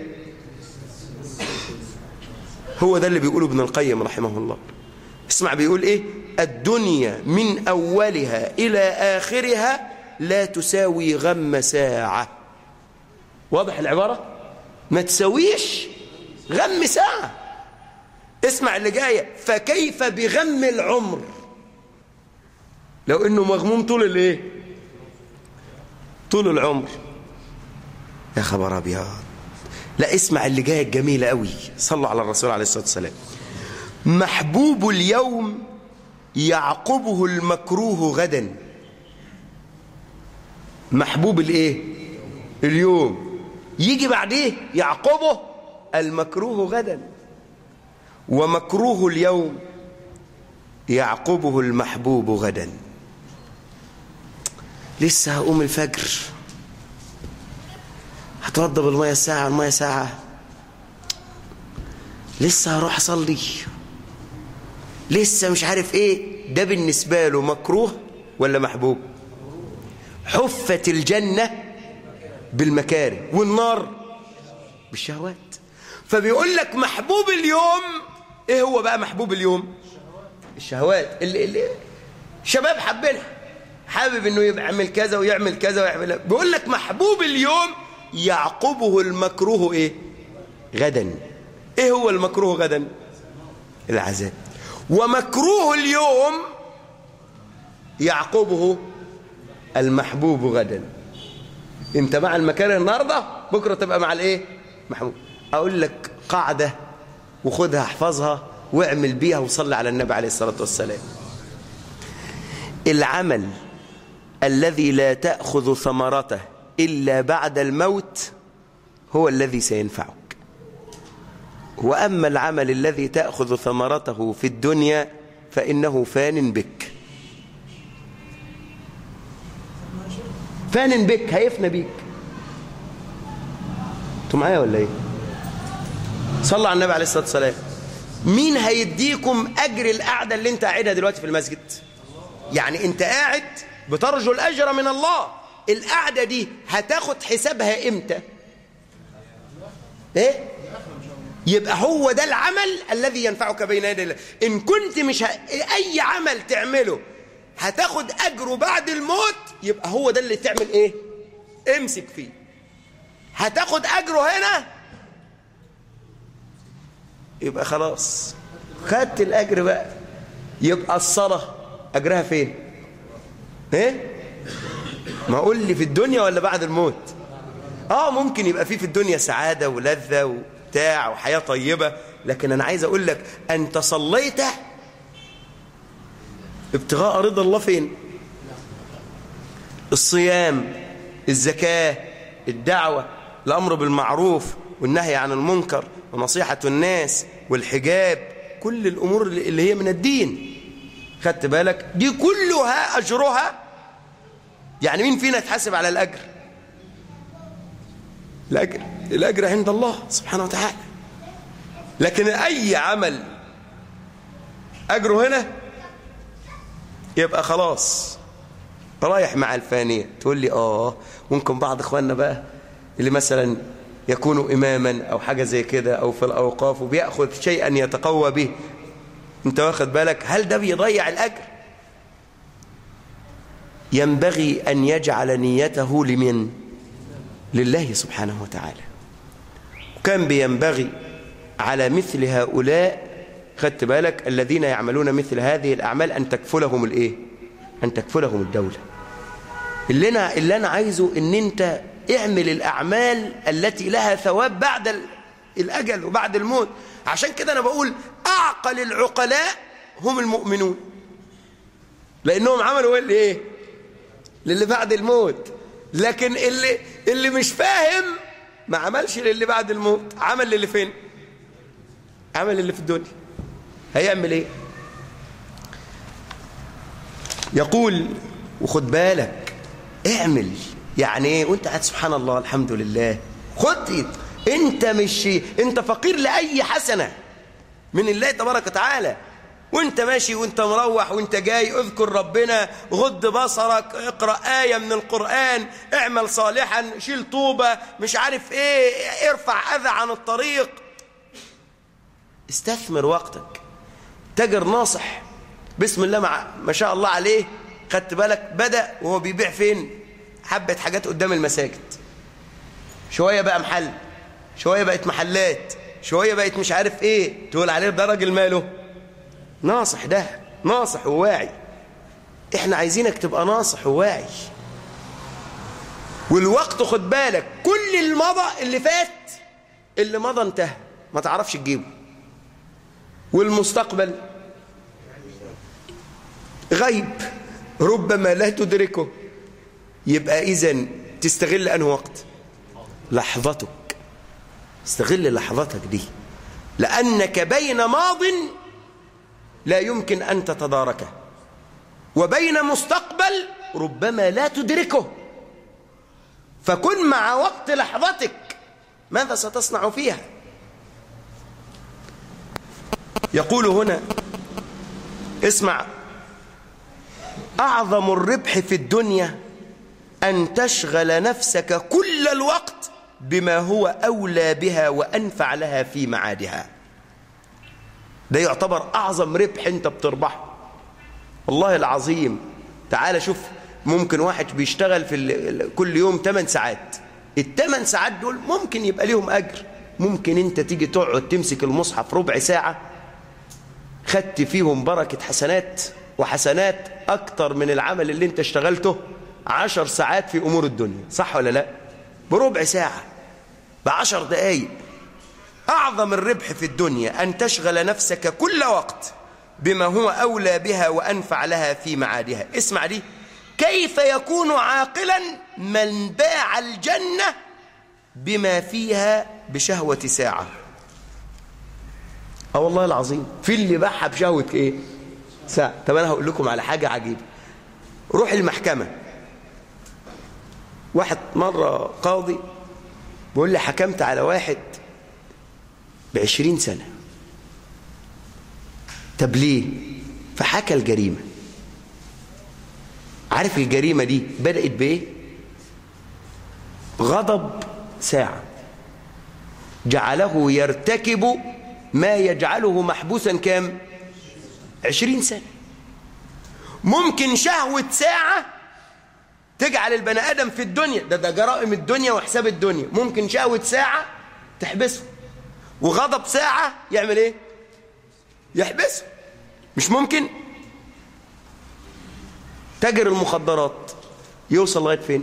هو ده اللي بيقوله ابن القيم رحمه الله اسمع بيقول ايه الدنيا من اولها الى اخرها لا تساوي غم ساعة واضح العبارة ما تساويش غم ساعة اسمع اللي جاية فكيف بغم العمر لو انه مغموم طول الايه طول العمر يا خبر ابيض لا اسمع اللي جايه الجميله قوي صلوا على الرسول عليه الصلاه والسلام محبوب اليوم يعقبه المكروه غدا محبوب الايه اليوم يجي بعديه يعقبه المكروه غدا ومكروه اليوم يعقبه المحبوب غدا لسه هقوم الفجر هتوضى بالميه ساعة الميه ساعة لسه هروح اصلي لسه مش عارف ايه ده بالنسبة له مكروه ولا محبوب حفت الجنة بالمكاره والنار بالشهوات فبيقول لك محبوب اليوم ايه هو بقى محبوب اليوم الشهوات اللي, اللي شباب حبينها حابب انه يعمل كذا ويعمل كذا ويعمل بيقول لك محبوب اليوم يعقبه المكروه ايه غدا ايه هو المكروه غدا العذاب ومكروه اليوم يعقبه المحبوب غدا انت مع المكاره النهارده بكره تبقى مع الايه محبوب اقول لك قاعده وخدها احفظها واعمل بيها وصلي على النبي عليه الصلاه والسلام العمل الذي لا تاخذ ثمرته الا بعد الموت هو الذي سينفعك واما العمل الذي تاخذ ثمرته في الدنيا فانه فان بك فان بك هيفنى بيك انتوا معايا ولا ايه صلى على النبي عليه الصلاه والسلام مين هيديكم اجر القعده اللي انت قاعدها دلوقتي في المسجد يعني انت قاعد بترجو الاجر من الله القعدة دي هتاخد حسابها امتى ايه يبقى هو ده العمل الذي ينفعك بين يدي الله ان كنت مش ه... اي عمل تعمله هتاخد اجره بعد الموت يبقى هو ده اللي تعمل ايه امسك فيه هتاخد اجره هنا يبقى خلاص خدت الاجر بقى يبقى الصلاه اجرها فين ايه ما اقول لي في الدنيا ولا بعد الموت اه ممكن يبقى فيه في الدنيا سعاده ولذه وبتاع وحياه طيبه لكن انا عايز اقول لك انت صليت ابتغاء رضا الله فين الصيام الزكاه الدعوه الامر بالمعروف والنهي عن المنكر ونصيحه الناس والحجاب كل الامور اللي هي من الدين خدت بالك دي كلها اجرها يعني مين فينا يتحاسب على الاجر الاجر الاجر عند الله سبحانه وتعالى لكن اي عمل اجره هنا يبقى خلاص رايح مع الفانيه تقول لي اه ممكن بعض اخواننا بقى اللي مثلا يكون اماما او حاجه زي كده او في الاوقاف وبياخذ شيئا يتقوى به انت واخد بالك هل ده بيضيع الاجر ينبغي ان يجعل نيته لمن لله سبحانه وتعالى وكان بينبغي على مثل هؤلاء خدت بالك الذين يعملون مثل هذه الاعمال ان تكفلهم الايه ان تكفلهم الدوله اللي انا اللي انا عايزه ان انت اعمل الاعمال التي لها ثواب بعد الاجل وبعد الموت عشان كده انا بقول اعقل العقلاء هم المؤمنون لانهم عملوا اللي ايه للي بعد الموت لكن اللي اللي مش فاهم ما عملش للي بعد الموت عمل للي فين عمل اللي في الدنيا هيعمل ايه يقول وخد بالك اعمل يعني ايه وانت قاعد سبحان الله الحمد لله خد انت مش انت فقير لاي حسنه من الله تبارك وتعالى وانت ماشي وانت مروح وانت جاي اذكر ربنا غض بصرك اقرا ايه من القران اعمل صالحا شيل طوبه مش عارف ايه ارفع اذى عن الطريق استثمر وقتك تاجر ناصح بسم الله مع ما شاء الله عليه خدت بالك بدا وهو بيبيع فين حبه حاجات قدام المساجد شويه بقى محل شويه بقت محلات شويه بقت مش عارف ايه تقول عليه ده راجل ماله ناصح ده ناصح وواعي احنا عايزينك تبقى ناصح وواعي والوقت خد بالك كل المضى اللي فات اللي مضى انتهى ما تعرفش تجيبه والمستقبل غيب ربما لا تدركه يبقى اذا تستغل انه وقت لحظتك استغل لحظتك دي لأنك بين ماض لا يمكن أن تتداركه وبين مستقبل ربما لا تدركه فكن مع وقت لحظتك ماذا ستصنع فيها يقول هنا اسمع أعظم الربح في الدنيا أن تشغل نفسك كل الوقت بما هو أولى بها وأنفع لها في معادها ده يعتبر أعظم ربح أنت بتربحه والله العظيم تعال شوف ممكن واحد بيشتغل في كل يوم 8 ساعات الثمان ساعات دول ممكن يبقى ليهم أجر ممكن أنت تيجي تقعد تمسك المصحف ربع ساعة خدت فيهم بركة حسنات وحسنات أكتر من العمل اللي أنت اشتغلته عشر ساعات في أمور الدنيا صح ولا لا بربع ساعة بعشر دقايق أعظم الربح في الدنيا أن تشغل نفسك كل وقت بما هو أولى بها وأنفع لها في معادها اسمع دي كيف يكون عاقلا من باع الجنة بما فيها بشهوة ساعة اه والله العظيم في اللي باعها بشهوة ايه ساعة طب انا هقول لكم على حاجة عجيبة روح المحكمة واحد مرة قاضي بيقول لي حكمت على واحد بعشرين سنة طب ليه فحكى الجريمة عارف الجريمة دي بدأت بإيه غضب ساعة جعله يرتكب ما يجعله محبوسا كام عشرين سنة ممكن شهوة ساعة تجعل البني آدم في الدنيا ده ده جرائم الدنيا وحساب الدنيا ممكن شهوة ساعة تحبسه وغضب ساعة يعمل ايه يحبسه مش ممكن تاجر المخدرات يوصل لغايه فين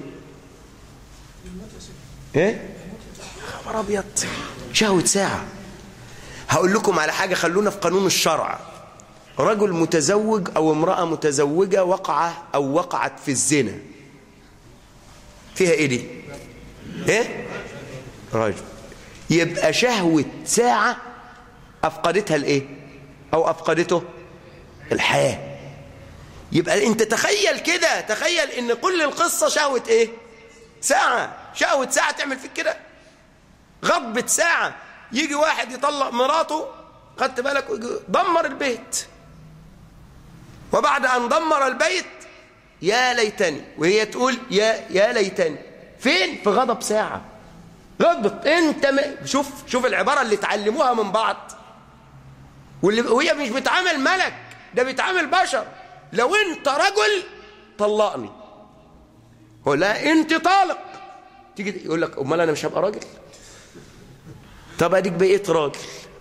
ايه خبر ابيض شهوه ساعه هقول لكم على حاجه خلونا في قانون الشرع رجل متزوج او امراه متزوجه وقع او وقعت في الزنا فيها ايه دي ايه رجل يبقى شهوه ساعه افقدتها الايه او افقدته الحياه يبقى انت تخيل كده تخيل ان كل القصة شهوة ايه ساعة شهوة ساعة تعمل فيك كده غضبة ساعة يجي واحد يطلق مراته خدت بالك دمر البيت وبعد ان دمر البيت يا ليتني وهي تقول يا يا ليتني فين في غضب ساعة غضبة انت م... شوف شوف العبارة اللي تعلموها من بعض واللي وهي مش بتعامل ملك ده بيتعامل بشر لو انت رجل طلقني هو لا انت طالق تيجي يقول لك امال انا مش هبقى راجل طب اديك بقيت راجل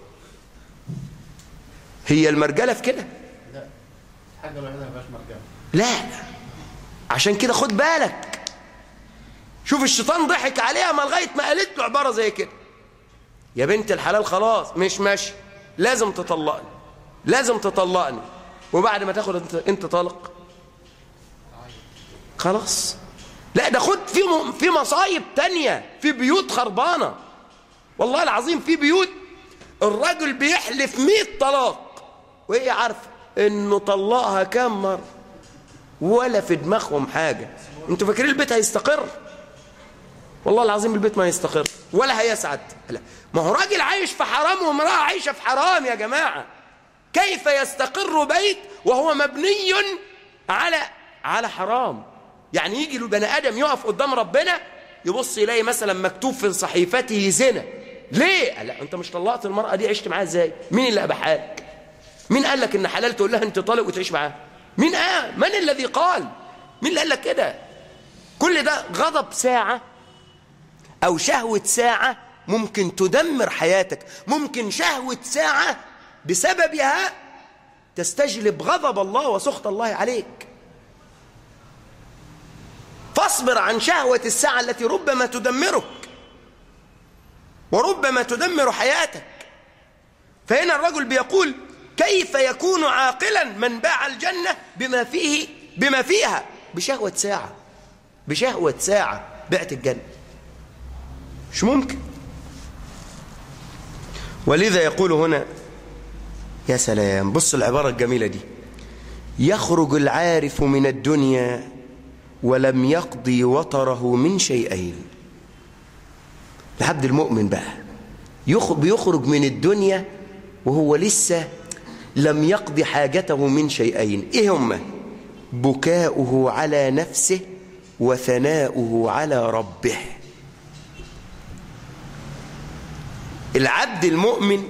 هي المرجله في كده لا الحاجه الوحيده ما فيهاش مرجله لا عشان كده خد بالك شوف الشيطان ضحك عليها ما لغايه ما قالت له عباره زي كده يا بنت الحلال خلاص مش ماشي لازم تطلقني لازم تطلقني وبعد ما تاخد انت, انت طالق خلاص لا ده خد في م... في مصايب تانية في بيوت خربانة والله العظيم في بيوت الراجل بيحلف 100 طلاق وهي عارفة انه طلقها كام مرة ولا في دماغهم حاجة انتوا فاكرين البيت هيستقر والله العظيم البيت ما يستقر ولا هيسعد لا ما هو راجل عايش في حرام وامرأة عايشة في حرام يا جماعة كيف يستقر بيت وهو مبني على على حرام يعني يجي البني ادم يقف قدام ربنا يبص يلاقي مثلا مكتوب في صحيفته زنا ليه لا انت مش طلقت المراه دي عشت معاها ازاي مين اللي اباحها لك مين قال لك ان حلال تقول لها انت طالق وتعيش معاها مين قال من الذي قال مين اللي قال لك كده كل ده غضب ساعه او شهوه ساعه ممكن تدمر حياتك ممكن شهوه ساعه بسببها تستجلب غضب الله وسخط الله عليك فاصبر عن شهوة الساعة التي ربما تدمرك وربما تدمر حياتك فهنا الرجل بيقول كيف يكون عاقلا من باع الجنة بما فيه بما فيها بشهوة ساعة بشهوة ساعة بعت الجنة مش ممكن ولذا يقول هنا يا سلام بص العبارة الجميلة دي يخرج العارف من الدنيا ولم يقضي وطره من شيئين العبد المؤمن بقى بيخرج من الدنيا وهو لسه لم يقضي حاجته من شيئين ايه هما بكاؤه على نفسه وثناؤه على ربه العبد المؤمن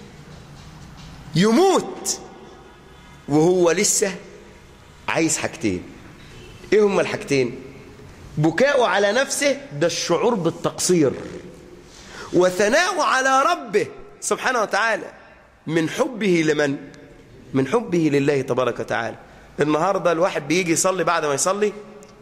يموت وهو لسه عايز حاجتين ايه هما الحاجتين بكاؤه على نفسه ده الشعور بالتقصير وثناؤه على ربه سبحانه وتعالى من حبه لمن من حبه لله تبارك وتعالى النهاردة الواحد بيجي يصلي بعد ما يصلي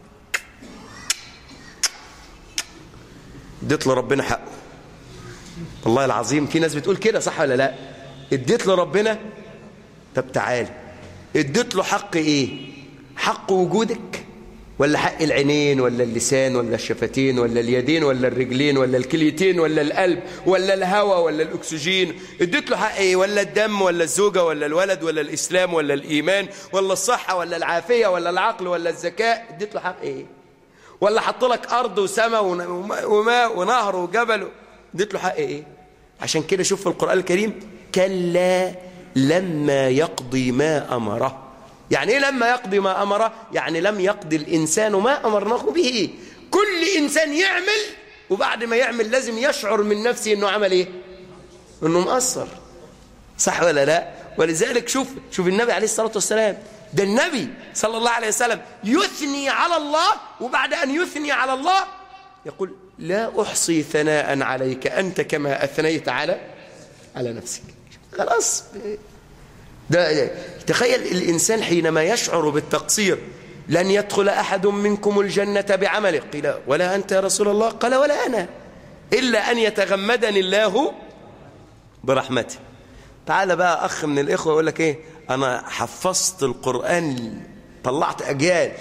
اديت لربنا حقه والله العظيم في ناس بتقول كده صح ولا لا اديت لربنا طب تعالى اديت له حق ايه حق وجودك ولا حق العينين ولا اللسان ولا الشفتين ولا اليدين ولا الرجلين ولا الكليتين ولا القلب ولا الهواء ولا الاكسجين اديت له حق ايه ولا الدم ولا الزوجه ولا الولد ولا الاسلام ولا الايمان ولا الصحه ولا العافيه ولا العقل ولا الذكاء اديت له حق ايه ولا حط لك ارض وسماء وماء ونهر وجبل اديت له حق ايه عشان كده شوف في القران الكريم كلا لما يقضي ما امره يعني ايه لما يقضي ما امره يعني لم يقضي الانسان ما امرناه به كل انسان يعمل وبعد ما يعمل لازم يشعر من نفسه انه عمل ايه انه مقصر صح ولا لا ولذلك شوف شوف النبي عليه الصلاة والسلام ده النبي صلى الله عليه وسلم يثني على الله وبعد أن يثني على الله يقول لا أحصي ثناء عليك أنت كما أثنيت على على نفسك خلاص ده تخيل الإنسان حينما يشعر بالتقصير لن يدخل أحد منكم الجنة بعمله قيل ولا أنت يا رسول الله قال ولا أنا إلا أن يتغمدني الله برحمته تعال بقى أخ من الإخوة يقول لك إيه أنا حفظت القرآن طلعت أجيال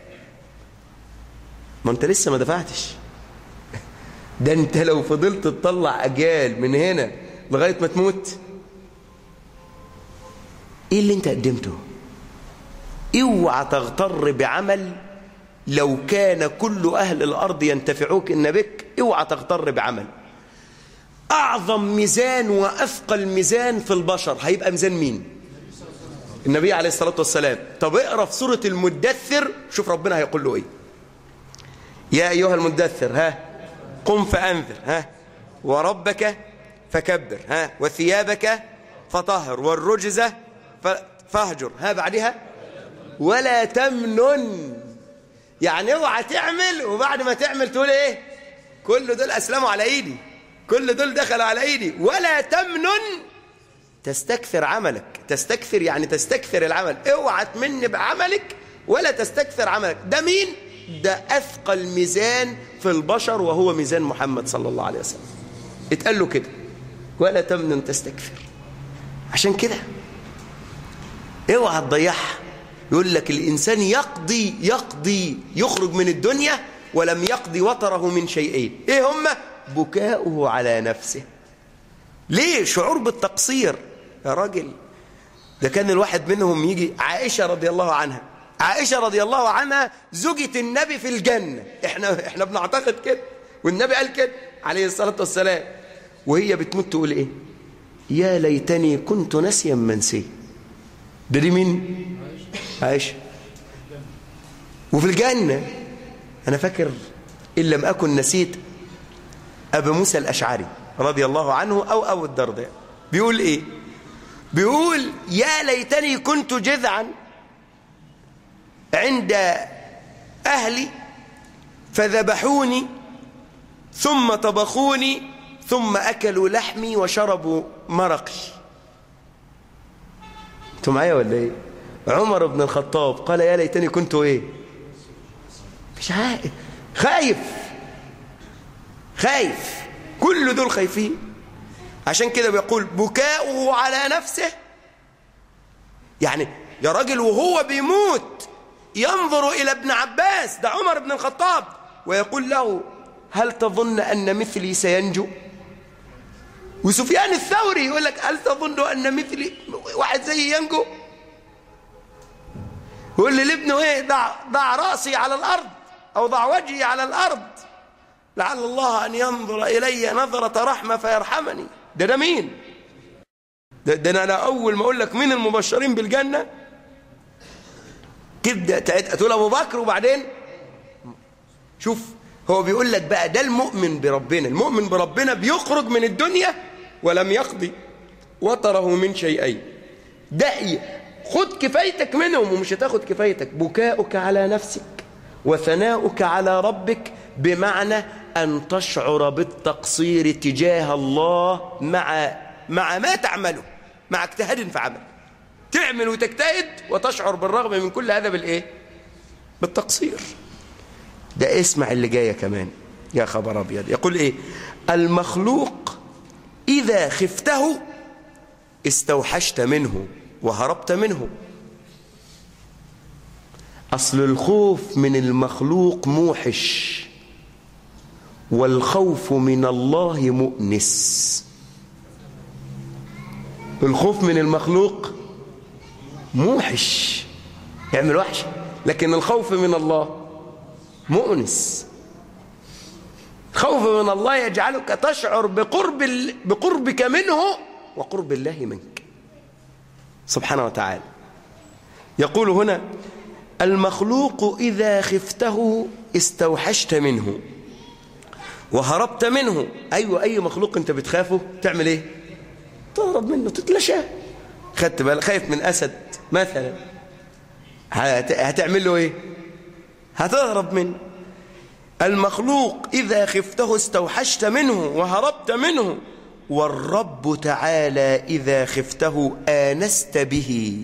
ما أنت لسه ما دفعتش ده أنت لو فضلت تطلع أجيال من هنا لغاية ما تموت إيه اللي أنت قدمته اوعى تغتر بعمل لو كان كل أهل الأرض ينتفعوك إن بك اوعى تغتر بعمل أعظم ميزان وأثقل ميزان في البشر هيبقى ميزان مين النبي عليه الصلاة والسلام طب اقرأ في سورة المدثر شوف ربنا هيقول له ايه يا أيها المدثر ها قم فأنذر ها وربك فكبر ها وثيابك فطهر والرجز فاهجر ها بعدها ولا تمنن يعني اوعى تعمل وبعد ما تعمل تقول ايه كل دول اسلموا على ايدي كل دول دخلوا على ايدي ولا تمنن تستكثر عملك تستكثر يعني تستكثر العمل اوعى تمن بعملك ولا تستكثر عملك ده مين ده اثقل ميزان في البشر وهو ميزان محمد صلى الله عليه وسلم اتقال له كده ولا تمنن تستكثر عشان كده اوعى تضيعها يقول لك الانسان يقضي يقضي يخرج من الدنيا ولم يقضي وطره من شيئين ايه هما بكاؤه على نفسه ليه شعور بالتقصير يا راجل ده كان الواحد منهم يجي عائشة رضي الله عنها عائشة رضي الله عنها زوجة النبي في الجنة احنا احنا بنعتقد كده والنبي قال كده عليه الصلاة والسلام وهي بتموت تقول ايه يا ليتني كنت نسيا منسيا ده دي مين عائشة وفي الجنة أنا فاكر إن لم أكن نسيت أبا موسى الأشعري رضي الله عنه أو أبو الدرداء بيقول إيه بيقول يا ليتني كنت جذعا عند أهلي فذبحوني ثم طبخوني ثم أكلوا لحمي وشربوا مرقي انتوا معايا ولا ايه عمر بن الخطاب قال يا ليتني كنت ايه مش عارف خايف خايف كل دول خايفين عشان كده بيقول بكاؤه على نفسه يعني يا راجل وهو بيموت ينظر إلى ابن عباس ده عمر بن الخطاب ويقول له هل تظن أن مثلي سينجو وسفيان الثوري يقول لك هل تظن أن مثلي واحد زي ينجو يقول لي لابنه ايه ضع, ضع رأسي على الأرض أو ضع وجهي على الأرض لعل الله أن ينظر إلي نظرة رحمة فيرحمني ده ده مين ده, ده أنا أول ما أقول لك مين المبشرين بالجنة تبدأ تقول أبو بكر وبعدين شوف هو بيقول لك بقى ده المؤمن بربنا المؤمن بربنا بيخرج من الدنيا ولم يقضي وطره من شيئين ده خد كفايتك منهم ومش هتاخد كفايتك بكاؤك على نفسك وثناؤك على ربك بمعنى أن تشعر بالتقصير تجاه الله مع مع ما تعمله مع اجتهاد في عمل تعمل وتجتهد وتشعر بالرغم من كل هذا بالإيه بالتقصير ده اسمع اللي جاية كمان يا خبر أبيض يقول إيه المخلوق إذا خفته استوحشت منه وهربت منه أصل الخوف من المخلوق موحش والخوف من الله مؤنس الخوف من المخلوق موحش يعمل وحش لكن الخوف من الله مؤنس خوف من الله يجعلك تشعر بقرب بقربك منه وقرب الله منك سبحانه وتعالى يقول هنا المخلوق إذا خفته استوحشت منه وهربت منه أيوة أي مخلوق أنت بتخافه تعمل إيه تهرب منه تتلاشاه خدت بالك خايف من أسد مثلا هت... هتعمل له إيه هتهرب منه المخلوق إذا خفته استوحشت منه وهربت منه والرب تعالى إذا خفته آنست به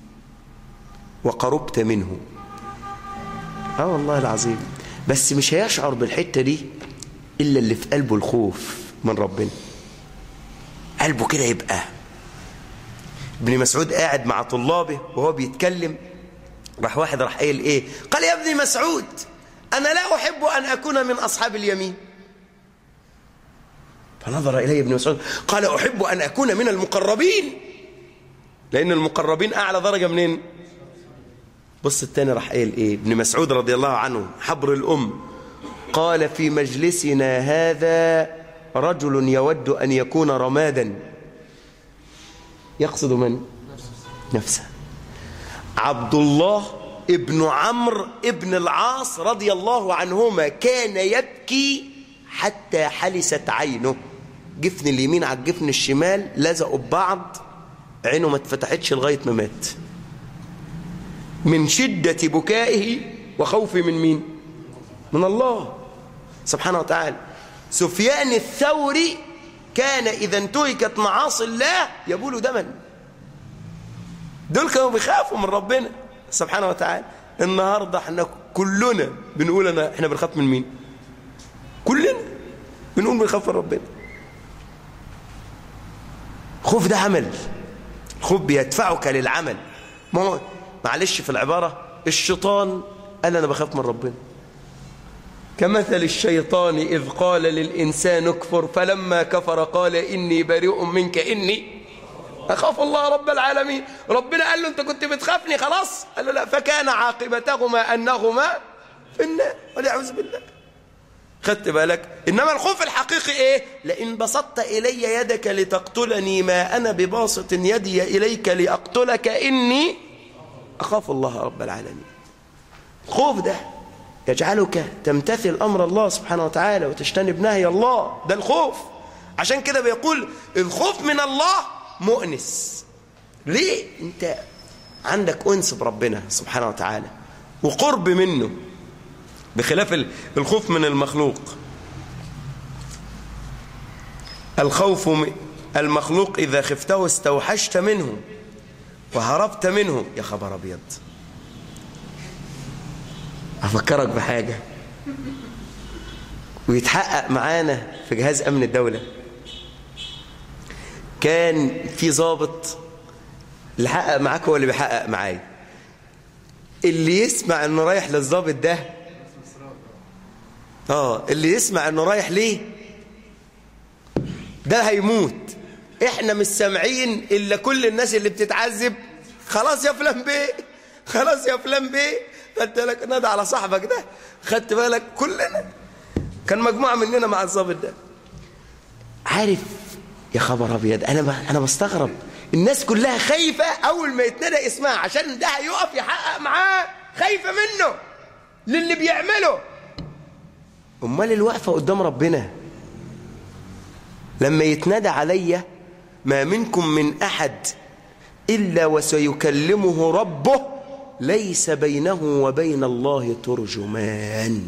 وقربت منه اه والله العظيم بس مش هيشعر بالحتة دي إلا اللي في قلبه الخوف من ربنا قلبه كده يبقى ابن مسعود قاعد مع طلابه وهو بيتكلم راح واحد راح قايل ايه قال يا ابن مسعود أنا لا أحب أن أكون من أصحاب اليمين فنظر إلي ابن مسعود قال أحب أن أكون من المقربين لأن المقربين أعلى درجة منين بص التاني راح قايل إيه ابن مسعود رضي الله عنه حبر الأم قال في مجلسنا هذا رجل يود أن يكون رمادا يقصد من نفسه عبد الله ابن عمرو ابن العاص رضي الله عنهما كان يبكي حتى حلست عينه جفن اليمين على الجفن الشمال لزقوا ببعض عينه ما اتفتحتش لغايه ما مات من شده بكائه وخوفه من مين من الله سبحانه وتعالى سفيان الثوري كان اذا انتهكت معاصي الله يبول دما دول كانوا بيخافوا من ربنا سبحانه وتعالى النهارده احنا كلنا بنقول انا احنا بنخاف من مين كلنا بنقول بنخاف من ربنا خوف ده عمل الخوف بيدفعك للعمل ما هو معلش في العبارة الشيطان قال أنا بخاف من ربنا كمثل الشيطان إذ قال للإنسان اكفر فلما كفر قال إني بريء منك إني أخاف الله رب العالمين ربنا قال له أنت كنت بتخافني خلاص قال له لا فكان عاقبتهما أنهما في النار والعياذ بالله خدت بالك إنما الخوف الحقيقي إيه لئن بسطت إلي يدك لتقتلني ما أنا بباسط يدي إليك لأقتلك إني أخاف الله رب العالمين الخوف ده يجعلك تمتثل أمر الله سبحانه وتعالى وتجتنب نهي الله ده الخوف عشان كده بيقول الخوف من الله مؤنس ليه انت عندك أنس بربنا سبحانه وتعالى وقرب منه بخلاف الخوف من المخلوق الخوف المخلوق إذا خفته استوحشت منه وهربت منه يا خبر أبيض أفكرك بحاجة ويتحقق معانا في جهاز أمن الدولة كان في ضابط اللي حقق معاك هو اللي بيحقق معايا اللي يسمع انه رايح للضابط ده اه اللي يسمع انه رايح ليه ده هيموت احنا مش سامعين الا كل الناس اللي بتتعذب خلاص يا فلان بيه خلاص يا فلان بيه خدت بالك نادى على صاحبك ده خدت بالك كلنا كان مجموعه مننا مع الضابط ده عارف يا خبر ابيض انا ب... انا بستغرب الناس كلها خايفه اول ما يتندى اسمها عشان ده هيقف يحقق معاه خايفه منه للي بيعمله امال الوقفه قدام ربنا لما يتنادى عليا ما منكم من احد الا وسيكلمه ربه ليس بينه وبين الله ترجمان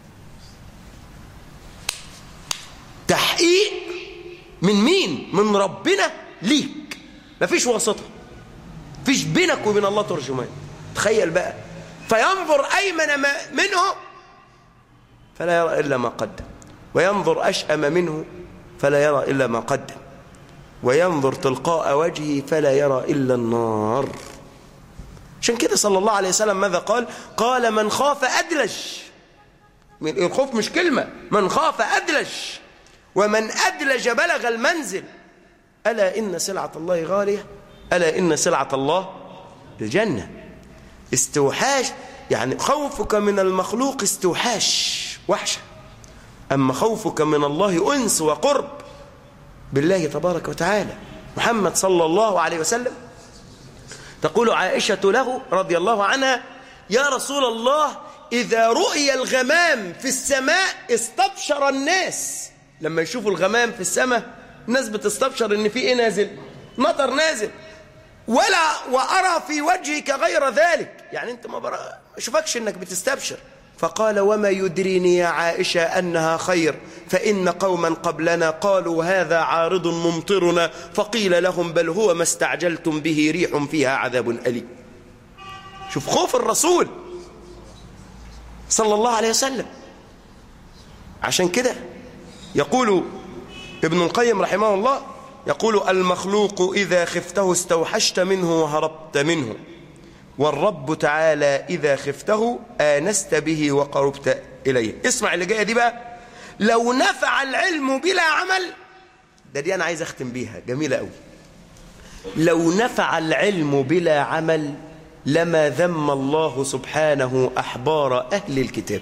تحقيق من مين من ربنا ليك مفيش واسطه مفيش بينك وبين الله ترجمان تخيل بقى فينظر ايمن منه فلا يرى الا ما قدم وينظر اشأم منه فلا يرى الا ما قدم وينظر تلقاء وجهه فلا يرى الا النار عشان كده صلى الله عليه وسلم ماذا قال قال من خاف ادلج الخوف مش كلمه من خاف ادلج ومن أدلج بلغ المنزل ألا إن سلعة الله غالية ألا إن سلعة الله الجنة استوحاش يعني خوفك من المخلوق استوحاش وحشة أما خوفك من الله أنس وقرب بالله تبارك وتعالى محمد صلى الله عليه وسلم تقول عائشة له رضي الله عنها يا رسول الله إذا رؤي الغمام في السماء استبشر الناس لما يشوفوا الغمام في السماء الناس بتستبشر إن في إيه نازل مطر نازل ولا وأرى في وجهك غير ذلك يعني أنت ما برا أشوفكش إنك بتستبشر فقال وما يدريني يا عائشة أنها خير فإن قوما قبلنا قالوا هذا عارض ممطرنا فقيل لهم بل هو ما استعجلتم به ريح فيها عذاب أليم شوف خوف الرسول صلى الله عليه وسلم عشان كده يقول ابن القيم رحمه الله يقول المخلوق إذا خفته استوحشت منه وهربت منه والرب تعالى إذا خفته آنست به وقربت إليه اسمع اللي جاية دي بقى لو نفع العلم بلا عمل ده دي أنا عايز أختم بيها جميلة قوي لو نفع العلم بلا عمل لما ذم الله سبحانه أحبار أهل الكتاب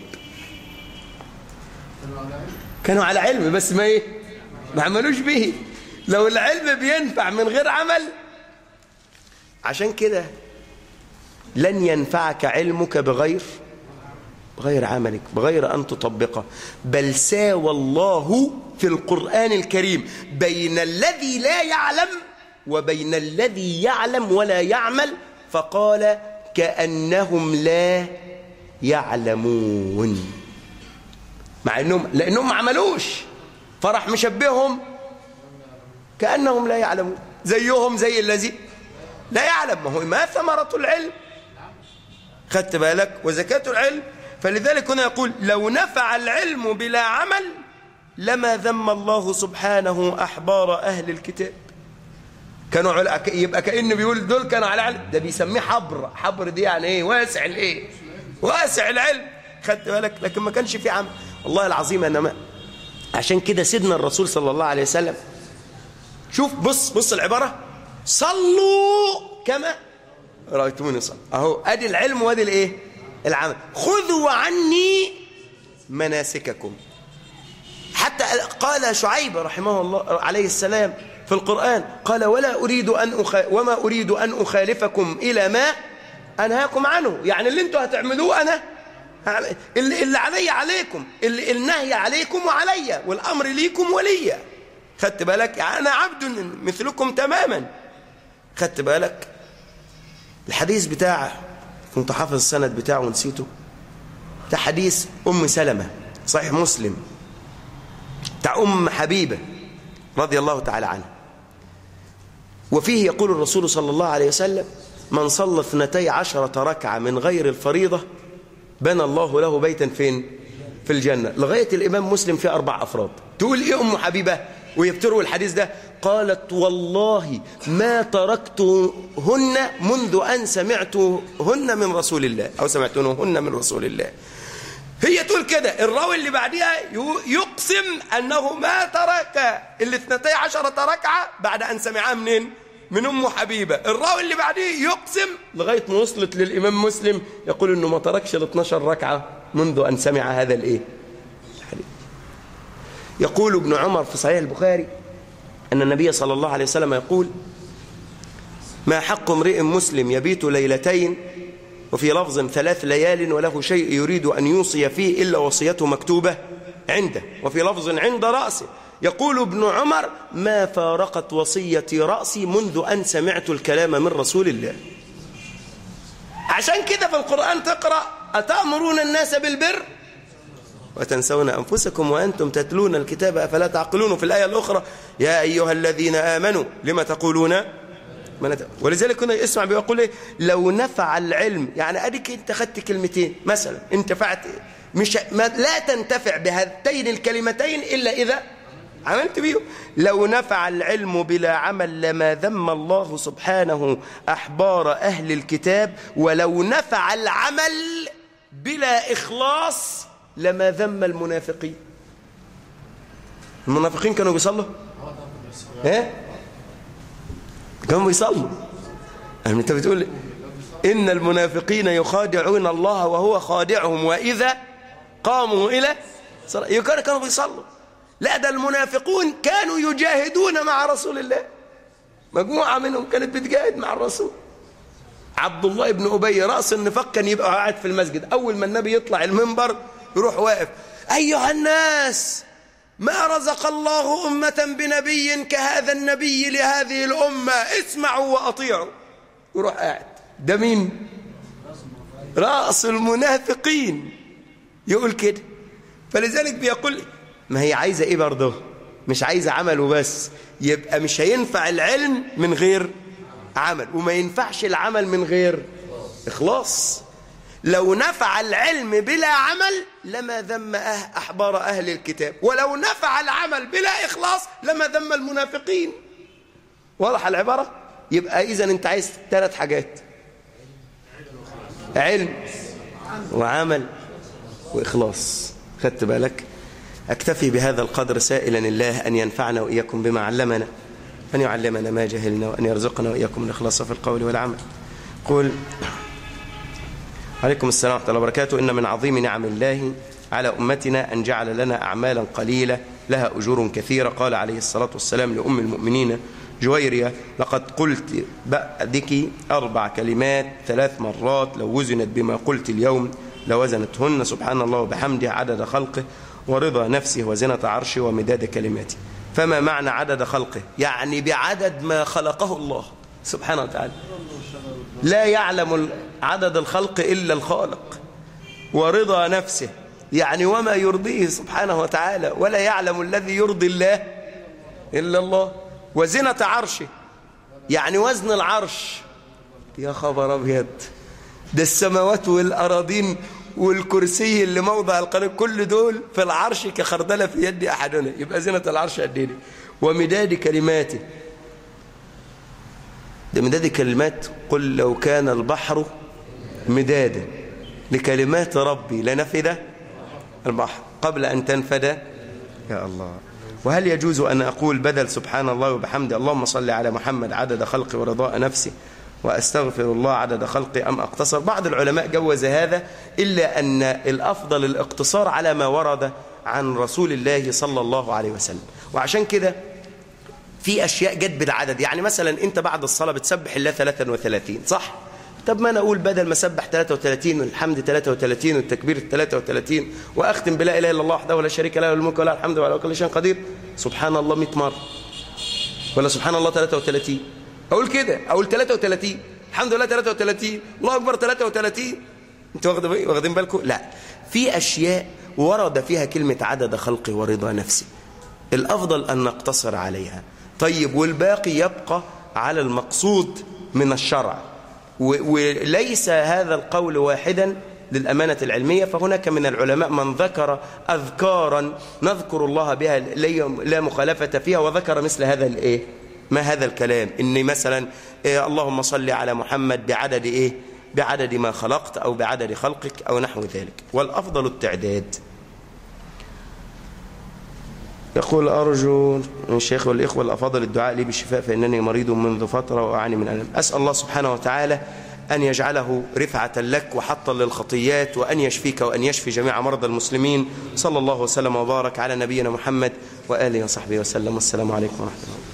كانوا على علم بس ما ايه ما عملوش به لو العلم بينفع من غير عمل عشان كده لن ينفعك علمك بغير بغير عملك بغير أن تطبقه بل ساوى الله في القرآن الكريم بين الذي لا يعلم وبين الذي يعلم ولا يعمل فقال كأنهم لا يعلمون مع انهم لانهم ما عملوش فراح مشبههم كانهم لا يعلمون زيهم زي الذي لا يعلم ما هو ما ثمره العلم خدت بالك وزكاه العلم فلذلك هنا يقول لو نفع العلم بلا عمل لما ذم الله سبحانه احبار اهل الكتاب كانوا عل... يبقى كانه بيقول دول كانوا على علم ده بيسميه حبر حبر دي يعني ايه واسع الايه واسع العلم خدت بالك لكن ما كانش في عمل والله العظيم انا ما عشان كده سيدنا الرسول صلى الله عليه وسلم شوف بص بص العباره صلوا كما رايتموني صلى اهو ادي العلم وادي الايه العمل خذوا عني مناسككم حتى قال شعيب رحمه الله عليه السلام في القرآن قال ولا أريد أن أخ... وما أريد أن أخالفكم إلى ما أنهاكم عنه يعني اللي انتوا هتعملوه أنا اللي, اللي علي عليكم اللي النهي عليكم وعلي والأمر ليكم وليا خدت بالك يعني أنا عبد مثلكم تماما خدت بالك الحديث بتاع كنت حافظ السند بتاعه ونسيته ده حديث أم سلمة صحيح مسلم بتاع أم حبيبة رضي الله تعالى عنها وفيه يقول الرسول صلى الله عليه وسلم من صلى اثنتي عشرة ركعة من غير الفريضة بنى الله له بيتا فين في الجنة لغاية الإمام مسلم في أربع أفراد تقول إيه أم حبيبة ويبتروا الحديث ده قالت والله ما تركتهن منذ أن سمعتهن من رسول الله أو سمعتهن من رسول الله هي تقول كده الراوي اللي بعديها يقسم أنه ما ترك الاثنتي عشرة ركعة بعد أن سمعها منين من أم حبيبة الراوي اللي بعديه يقسم لغاية ما وصلت للإمام مسلم يقول أنه ما تركش ال 12 ركعة منذ أن سمع هذا الإيه الحديث يقول ابن عمر في صحيح البخاري أن النبي صلى الله عليه وسلم يقول ما حق امرئ مسلم يبيت ليلتين وفي لفظ ثلاث ليال وله شيء يريد أن يوصي فيه إلا وصيته مكتوبة عنده وفي لفظ عند رأسه يقول ابن عمر ما فارقت وصيتي رأسي منذ أن سمعت الكلام من رسول الله عشان كده في القرآن تقرأ أتأمرون الناس بالبر وتنسون أنفسكم وأنتم تتلون الكتاب أفلا تعقلون في الآية الأخرى يا أيها الذين آمنوا لما تقولون ولذلك كنا اسمع بيقول ايه لو نفع العلم يعني اديك انت خدت كلمتين مثلا انتفعت مش ما لا تنتفع بهاتين الكلمتين الا اذا عملت بيهم لو نفع العلم بلا عمل لما ذم الله سبحانه احبار اهل الكتاب ولو نفع العمل بلا اخلاص لما ذم المنافقين المنافقين كانوا بيصلوا ايه كانوا بيصلوا يعني انت بتقول ان المنافقين يخادعون الله وهو خادعهم واذا قاموا الى صلاة كانوا بيصلوا لا ده المنافقون كانوا يجاهدون مع رسول الله مجموعة منهم كانت بتجاهد مع الرسول عبد الله بن أبي رأس النفاق كان يبقى قاعد في المسجد أول ما النبي يطلع المنبر يروح واقف أيها الناس ما رزق الله أمة بنبي كهذا النبي لهذه الأمة اسمعوا وأطيعوا يروح قاعد ده مين رأس المنافقين يقول كده فلذلك بيقول ما هي عايزة ايه برضه مش عايزة عمل وبس يبقى مش هينفع العلم من غير عمل وما ينفعش العمل من غير إخلاص لو نفع العلم بلا عمل لما ذم أه أحبار أهل الكتاب ولو نفع العمل بلا إخلاص لما ذم المنافقين واضح العبارة يبقى إذا أنت عايز ثلاث حاجات علم وعمل وإخلاص خدت بالك أكتفي بهذا القدر سائلا الله أن ينفعنا وإياكم بما علمنا أن يعلمنا ما جهلنا وأن يرزقنا وإياكم الإخلاص في القول والعمل قل عليكم السلام ورحمة الله وبركاته إن من عظيم نعم الله على أمتنا أن جعل لنا أعمالا قليلة لها أجور كثيرة قال عليه الصلاة والسلام لأم المؤمنين جويرية لقد قلت بعدك أربع كلمات ثلاث مرات لو وزنت بما قلت اليوم لوزنتهن سبحان الله وبحمده عدد خلقه ورضا نفسه وزنة عرشه ومداد كلماته فما معنى عدد خلقه يعني بعدد ما خلقه الله سبحانه وتعالى لا يعلم عدد الخلق إلا الخالق ورضا نفسه يعني وما يرضيه سبحانه وتعالى ولا يعلم الذي يرضي الله إلا الله وزنة عرشه يعني وزن العرش يا خبر أبيض ده السماوات والأراضين والكرسي اللي موضع القريب كل دول في العرش كخردلة في يد أحدنا يبقى زينة العرش قد ايه ومداد كلماته ده مداد كلمات قل لو كان البحر مدادا لكلمات ربي لنفذ البحر قبل أن تنفد يا الله وهل يجوز أن أقول بدل سبحان الله وبحمده اللهم صل على محمد عدد خلقي ورضاء نفسي وأستغفر الله عدد خلقي أم أقتصر بعض العلماء جوز هذا إلا أن الأفضل الاقتصار على ما ورد عن رسول الله صلى الله عليه وسلم وعشان كده في أشياء جت بالعدد يعني مثلا أنت بعد الصلاة بتسبح الله 33 صح؟ طب ما أنا أقول بدل ما أسبح 33 والحمد 33 والتكبير 33 وأختم بلا إله إلا الله وحده ولا شريك له الملك ولا الحمد ولا كل شيء قدير سبحان الله 100 مرة ولا سبحان الله 33 أقول كده أقول 33 الحمد لله 33 الله أكبر 33 أنتوا واخدين بالكم لا في أشياء ورد فيها كلمة عدد خلقي ورضا نفسي الأفضل أن نقتصر عليها طيب والباقي يبقى على المقصود من الشرع وليس هذا القول واحدا للأمانة العلمية فهناك من العلماء من ذكر أذكارا نذكر الله بها لا مخالفة فيها وذكر مثل هذا الإيه ما هذا الكلام إن مثلا إيه اللهم صل على محمد بعدد إيه بعدد ما خلقت أو بعدد خلقك أو نحو ذلك والأفضل التعداد يقول أرجو من الشيخ والإخوة الأفاضل الدعاء لي بالشفاء فإنني مريض منذ فترة وأعاني من ألم أسأل الله سبحانه وتعالى أن يجعله رفعة لك وحطا للخطيات وأن يشفيك وأن يشفي جميع مرضى المسلمين صلى الله وسلم وبارك على نبينا محمد وآله وصحبه وسلم والسلام عليكم ورحمة الله